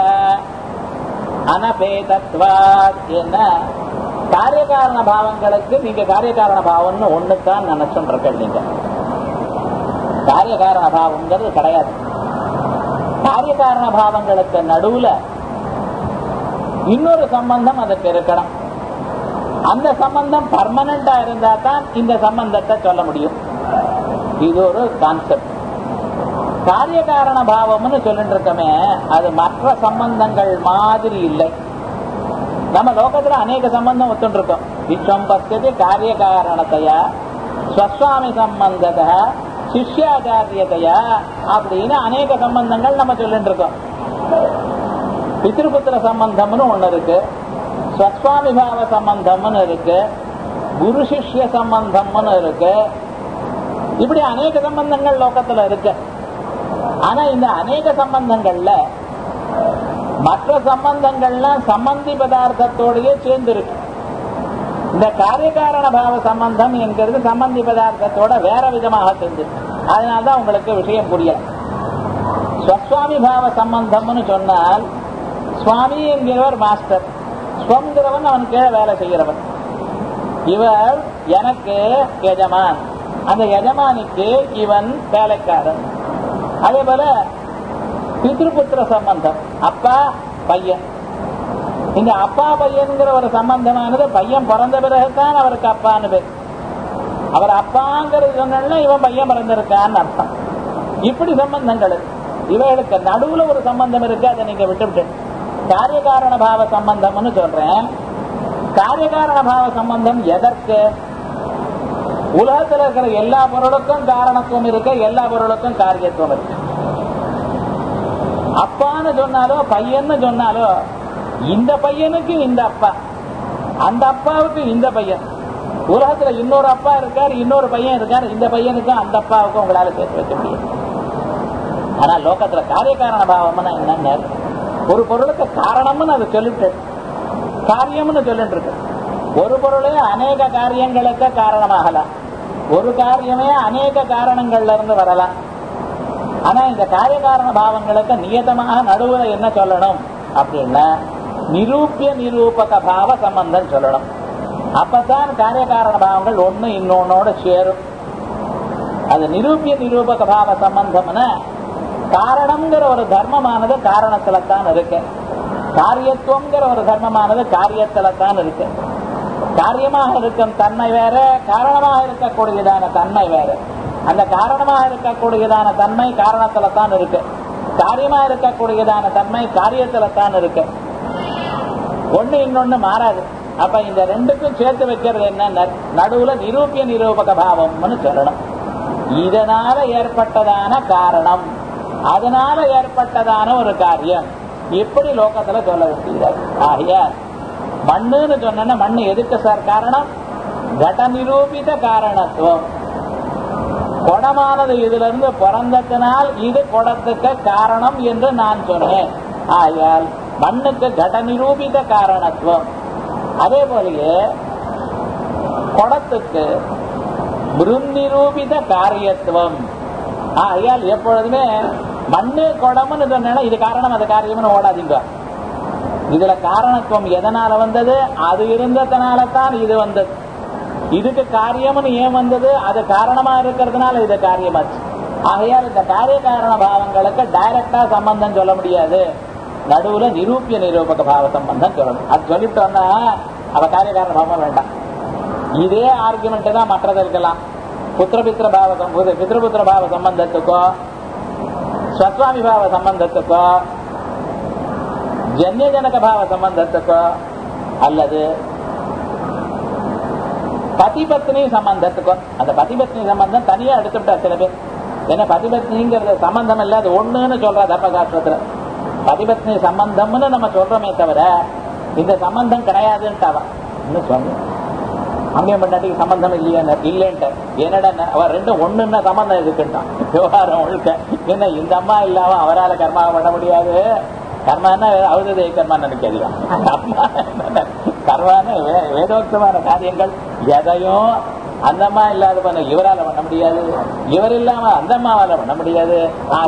அனபேதத்வாத் என்ன காரியகாரண பாவங்களுக்கு நீங்க காரியகாரண பாவம்னு ஒண்ணுதான் நினைச்சுட்டு நீங்க காரியகாரண பாவம்ங்கிறது கிடையாது காரியகாரண பாவங்களுக்கு நடுவுல இன்னொரு சம்பந்தம் அதுக்கு இருக்கணும் அந்த சம்பந்தம் பர்மனண்டா இருந்தா தான் இந்த சம்பந்தத்தை சொல்ல முடியும் இது ஒரு கான்செப்ட் காரியகாரண பாவம்னு சொல்லிட்டு இருக்கமே அது மற்ற சம்பந்தங்கள் மாதிரி இல்லை நம்ம லோகத்துல அநேக சம்பந்தம் ஒத்துட்டு இருக்கோம் விஸ்வம் பசியது காரிய காரணத்தையா ஸ்வஸ்வாமி சம்பந்தத சிஷ்யாச்சாரியதையா அப்படின்னு அநேக சம்பந்தங்கள் நம்ம சொல்லிட்டு இருக்கோம் பித்ருபுத்திர சம்பந்தம்னு ஒண்ணு இருக்கு ஸ்வஸ்வாமி பாவ சம்பந்தம்னு இருக்கு குரு சிஷ்ய சம்பந்தம்னு இருக்கு இப்படி அநேக சம்பந்தங்கள் லோகத்துல இருக்கு ஆனா இந்த அநேக சம்பந்தங்கள்ல மற்ற சம்பந்தங்கள்லாம் சம்பந்தி பதார்த்தத்தோடயே சேர்ந்து இருக்கு இந்த காரியகாரண பாவ சம்பந்தம் என்கிறது சம்பந்தி பதார்த்தத்தோட வேற விதமாக சேர்ந்து அதனால்தான் உங்களுக்கு விஷயம் புரியல ஸ்வஸ்வாமி பாவ சம்பந்தம்னு சொன்னால் சுவாமி என்கிறவர் மாஸ்டர் ஸ்வங்கிறவன் அவன் கீழே வேலை செய்கிறவன் இவர் எனக்கு எஜமான் அந்த எஜமானிக்கு இவன் வேலைக்காரன் அதே போல பித்ருபுத்திர சம்பந்தம் அப்பா பையன் இந்த அப்பா பையன்கிற ஒரு சம்பந்தமானது பையன் பிறந்த பிறகுதான் அவருக்கு அப்பான்னு பேர் அவர் அப்பாங்கிறது சொன்னா இவன் பையன் பிறந்திருக்கான்னு அர்த்தம் இப்படி சம்பந்தங்கள் இவைகளுக்கு நடுவுல ஒரு சம்பந்தம் இருக்கு அதை நீங்க விட்டுவிட்டு காரியகாரண பாவ சம்பந்தம்னு சொல்றேன் காரியகாரண பாவ சம்பந்தம் எதற்கு உலகத்தில் இருக்கிற எல்லா பொருளுக்கும் காரணத்துவம் இருக்கு எல்லா பொருளுக்கும் காரியத்துவம் இருக்கு அப்பான்னு சொன்னாலோ பையன்னு சொன்னாலோ இந்த பையனுக்கு இந்த அப்பா அந்த அப்பாவுக்கு இந்த பையன் உலகத்துல இன்னொரு அப்பா இருக்கார் இன்னொரு பையன் இருக்கார் இந்த பையனுக்கும் அந்த அப்பாவுக்கும் உங்களால சேர்த்து வைக்க முடியும் ஆனா லோகத்துல காரியகாரண பாவம்னா என்னன்னு ஒரு பொருளுக்கு காரணம்னு அதை சொல்லிட்டு காரியம்னு சொல்லிட்டு இருக்கு ஒரு பொருளே அநேக காரியங்களுக்கு காரணமாகலாம் ஒரு காரியமே அநேக காரணங்கள்ல இருந்து வரலாம் ஆனா இந்த காரியகாரண பாவங்களுக்கு நியதமாக நடுவுல என்ன சொல்லணும் அப்படின்னா நிரூபிய நிரூபக பாவ சம்பந்தம் சொல்லணும் அப்பதான் காரியகாரண பாவங்கள் ஒண்ணு இன்னொன்னோட சேரும் அது நிரூபிய நிரூபக பாவ சம்பந்தம்னா காரணம்ங்கிற ஒரு தர்மமானது காரணத்துல தான் இருக்கு காரியத்துவங்கிற ஒரு தர்மமானது காரியத்துல தான் இருக்கு காரியமாக இருக்கும் தன்மை வேற காரணமாக இருக்கக்கூடியதான தன்மை வேற அந்த காரணமாக இருக்கக்கூடியதான தன்மை காரணத்துல தான் இருக்கு காரியமா இருக்கக்கூடியதான தன்மை காரியத்துல தான் இருக்கு ஒண்ணு இன்னொன்னு மாறாது அப்ப இந்த ரெண்டுக்கும் சேர்த்து வைக்கிறது என்ன நடுவுல நிரூபிய நிரூபக பாவம்னு சொல்லணும் இதனால ஏற்பட்டதான காரணம் அதனால ஏற்பட்டதான ஒரு காரியம் எப்படி லோகத்துல சொல்ல வேண்டியது ஆகிய மண்ணுன்னு சொன்னா மண்ணு எதுக்கு சார் காரணம் கட நிரூபித காரணத்துவம் குடமானது இதுல இருந்து பிறந்ததினால் இது குடத்துக்கு காரணம் என்று நான் சொன்னேன் ஆயால் மண்ணுக்கு கட நிரூபித காரணத்துவம் அதே போலயே குடத்துக்கு நிரூபித காரியத்துவம் ஆகையால் எப்பொழுதுமே மண்ணு குடம்னு சொன்னா இது காரணம் அது காரியம்னு ஓடாதீங்க இதுல காரணத்துவம் எதனால வந்தது அது இருந்ததுனால தான் இது வந்தது இதுக்கு காரியம்னு ஏன் வந்தது அது காரணமா இருக்கிறதுனால இது காரியமாச்சு ஆகையால் இந்த காரிய காரண பாவங்களுக்கு டைரக்டா சம்பந்தம் சொல்ல முடியாது நடுவுல நிரூபிய நிரூபக பாவ சம்பந்தம் சொல்லணும் அது சொல்லிட்டு வந்தா அவ காரிய காரண பாவம் வேண்டாம் இதே ஆர்குமெண்ட் தான் மற்றது இருக்கலாம் புத்திரபித்திர பாவ பித்ருபுத்திர பாவ சம்பந்தத்துக்கோ ஸ்வஸ்வாமி பாவ சம்பந்தத்துக்கோ ஜன்யஜனக பாவ சம்பந்தத்துக்கோ அல்லது பதிபத்னி சம்பந்தத்துக்கோ அந்த பதிபத்னி சம்பந்தம் தனியா எடுத்துட்டா சில பேர் ஏன்னா பதிபத்னிங்கிறது சம்பந்தம் இல்ல அது ஒண்ணுன்னு சொல்றா தர்மசாஸ்திரத்துல பதிபத்னி சம்பந்தம்னு நம்ம சொல்றோமே தவிர இந்த சம்பந்தம் கிடையாதுன்ட்டாவா இன்னும் சொல்றேன் அங்கேயும் பண்ணாட்டிக்கு சம்பந்தம் இல்லையா இல்லைன்ட்டு என்னடா அவ ரெண்டும் ஒண்ணுன்னா சம்பந்தம் இருக்குன்ட்டான் விவகாரம் ஒழுக்க என்ன இந்த அம்மா இல்லாம அவரால் கர்மா பண்ண முடியாது கர்மான்னா அவதே கர்மா நினைக்காதீங்க கர்மா கர்மான வேதோக்தமான காரியங்கள் எதையும் அந்த அம்மா இல்லாத பண்ண இவரால பண்ண முடியாது இவர் இல்லாம அந்த அம்மாவால பண்ண முடியாது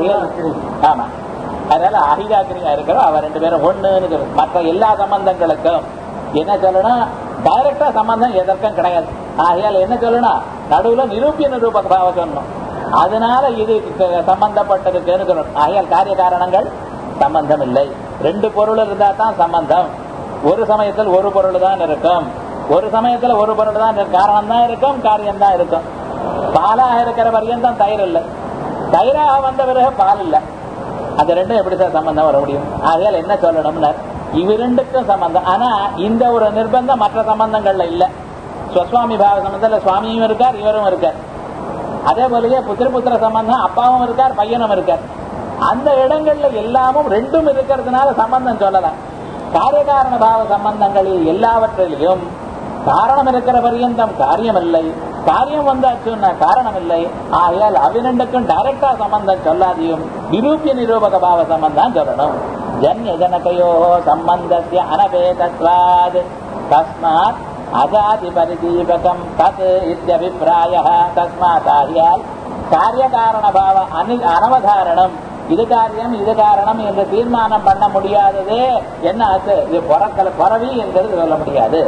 ஆமா அதனால அகிதாக்கிரியா இருக்கிறோம் அவ ரெண்டு பேரும் ஒண்ணுன்னு மற்ற எல்லா சம்பந்தங்களுக்கும் என்ன சொல்லணும் டைரக்டா சம்பந்தம் எதற்கும் கிடையாது ஆகையால் என்ன சொல்லணும் நடுவுல நிரூபிய நிரூபக பாவ சொல்லணும் அதனால இது சம்பந்தப்பட்டதுக்குன்னு சொல்லணும் ஆகையால் காரிய காரணங்கள் சம்பந்தம் இல்லை ரெண்டு பொருள் இருந்தா தான் சம்பந்தம் ஒரு சமயத்தில் ஒரு பொருள் தான் இருக்கும் ஒரு சமயத்துல ஒரு பொருள் தான் காரணம் தான் இருக்கும் காரியம் தான் இருக்கும் பாலாக இருக்கிற வரையும் தான் தயிர் இல்லை தயிராக வந்த பிறகு பால் இல்லை அது ரெண்டும் எப்படி சார் சம்பந்தம் வர முடியும் ஆகையால் என்ன சொல்லணும்னா இவ ரெண்டுக்கும் சம்பந்தம் ஆனா இந்த ஒரு நிர்பந்தம் மற்ற சம்பந்தங்கள்ல இல்ல ஸ்வஸ்வாமி பாவ சம்பந்தத்துல சுவாமியும் இருக்கார் இவரும் இருக்கார் அதே போலயே புத்திரபுத்திர சம்பந்தம் அப்பாவும் இருக்கார் பையனும் இருக்கார் அந்த இடங்கள்ல எல்லாமும் ரெண்டும் இருக்கிறதுனால சம்பந்தம் சொல்லலாம் காரியகாரண பாவ சம்பந்தங்களில் எல்லாவற்றிலையும் காரணம் இருக்கிற பரியந்தம் காரியம் இல்லை காரியம் வந்தாச்சுன்னா காரணம் இல்லை ஆகையால் அவ்விரண்டுக்கும் டைரக்டா சம்பந்தம் சொல்லாதையும் நிரூபிய நிரூபக பாவ சம்பந்தம் சொல்லணும் ஜன்ய ஜனகையோ சம்பந்தஸ்ய அனபேதத்வாத் தஸ்மாத் அஜாதி பரிதீபகம் தத் இத்தியபிப்பிராய தஸ்மாத் ஆகியால் காரியகாரண பாவ அனு அனவதாரணம் இது காரியம் இது காரணம் என்று தீர்மானம் பண்ண முடியாதது என்ன ஆச்சு இது பொறக்கல பரவி என்கிறது சொல்ல முடியாது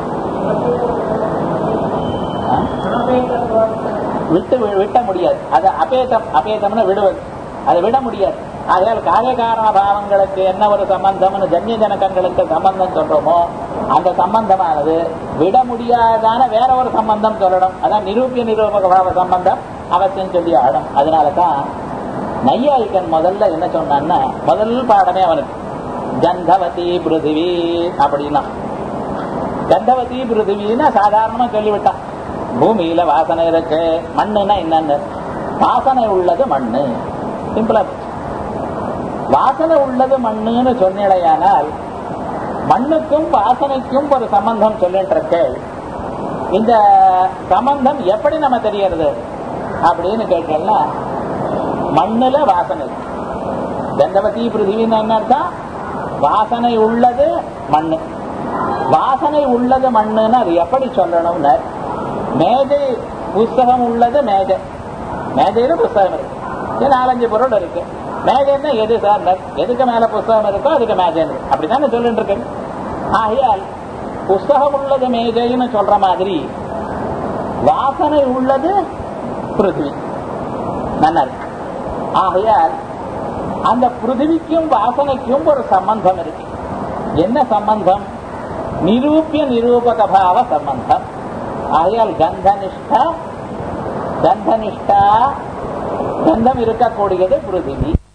விட்டு விட்ட முடியாது அது அபேதம் அபேதம்னு விடுவது அதை விட முடியாது ஆகையால் காரியகாரண பாவங்களுக்கு என்ன ஒரு சம்பந்தம்னு ஜன்ய ஜனகங்களுக்கு சம்பந்தம் சொல்றோமோ அந்த சம்பந்தமானது விட முடியாதான வேற ஒரு சம்பந்தம் சொல்லணும் அதான் நிரூபிய நிரூபக பாவ சம்பந்தம் அவசியம் சொல்லி ஆடும் அதனாலதான் நையாயிக்கன் முதல்ல என்ன சொன்னான்னா முதல் பாடமே அவனுக்கு கந்தவதி பிருத்திவி அப்படின்னா கந்தவதி பிருத்திவின்னா சாதாரணமா சொல்லிவிட்டான் பூமியில வாசனை இருக்கு மண்ணுன்னா என்னன்னு வாசனை உள்ளது மண்ணு சிம்பிளா வாசனை உள்ளது மண்ணுன்னு சொன்னிலையானால் மண்ணுக்கும் வாசனைக்கும் ஒரு சம்பந்தம் சொல்லிட்டு இருக்கு இந்த சம்பந்தம் எப்படி நம்ம தெரியறது அப்படின்னு கேட்டோம்னா மண்ணுல வாசனை கந்தவதி பிருத்திவின்னு என்ன அர்த்தம் வாசனை உள்ளது மண்ணு வாசனை உள்ளது மண்ணுன்னு அது எப்படி சொல்லணும்னு மேஜை புஸ்தகம் உள்ளது மேஜை மேஜையில புஸ்தகம் இருக்கு இது நாலஞ்சு பொருள் இருக்கு மேஜைன்னா எது சார் எதுக்கு மேல புஸ்தகம் இருக்கோ அதுக்கு மேஜை இருக்கு அப்படித்தானே சொல்லிட்டு இருக்கு ஆகையால் புஸ்தகம் உள்ளது மேஜைன்னு சொல்ற மாதிரி வாசனை உள்ளது பிருத்திவி நல்லா இருக்கு ஆகையால் அந்த பிருத்திவிக்கும் வாசனைக்கும் ஒரு சம்பந்தம் இருக்கு என்ன சம்பந்தம் நிரூபிய நிரூபக பாவ சம்பந்தம் ஆகையால் கந்தனிஷ்டா கந்தனிஷ்டா கந்தம் இருக்கக்கூடியது பிருத்திவி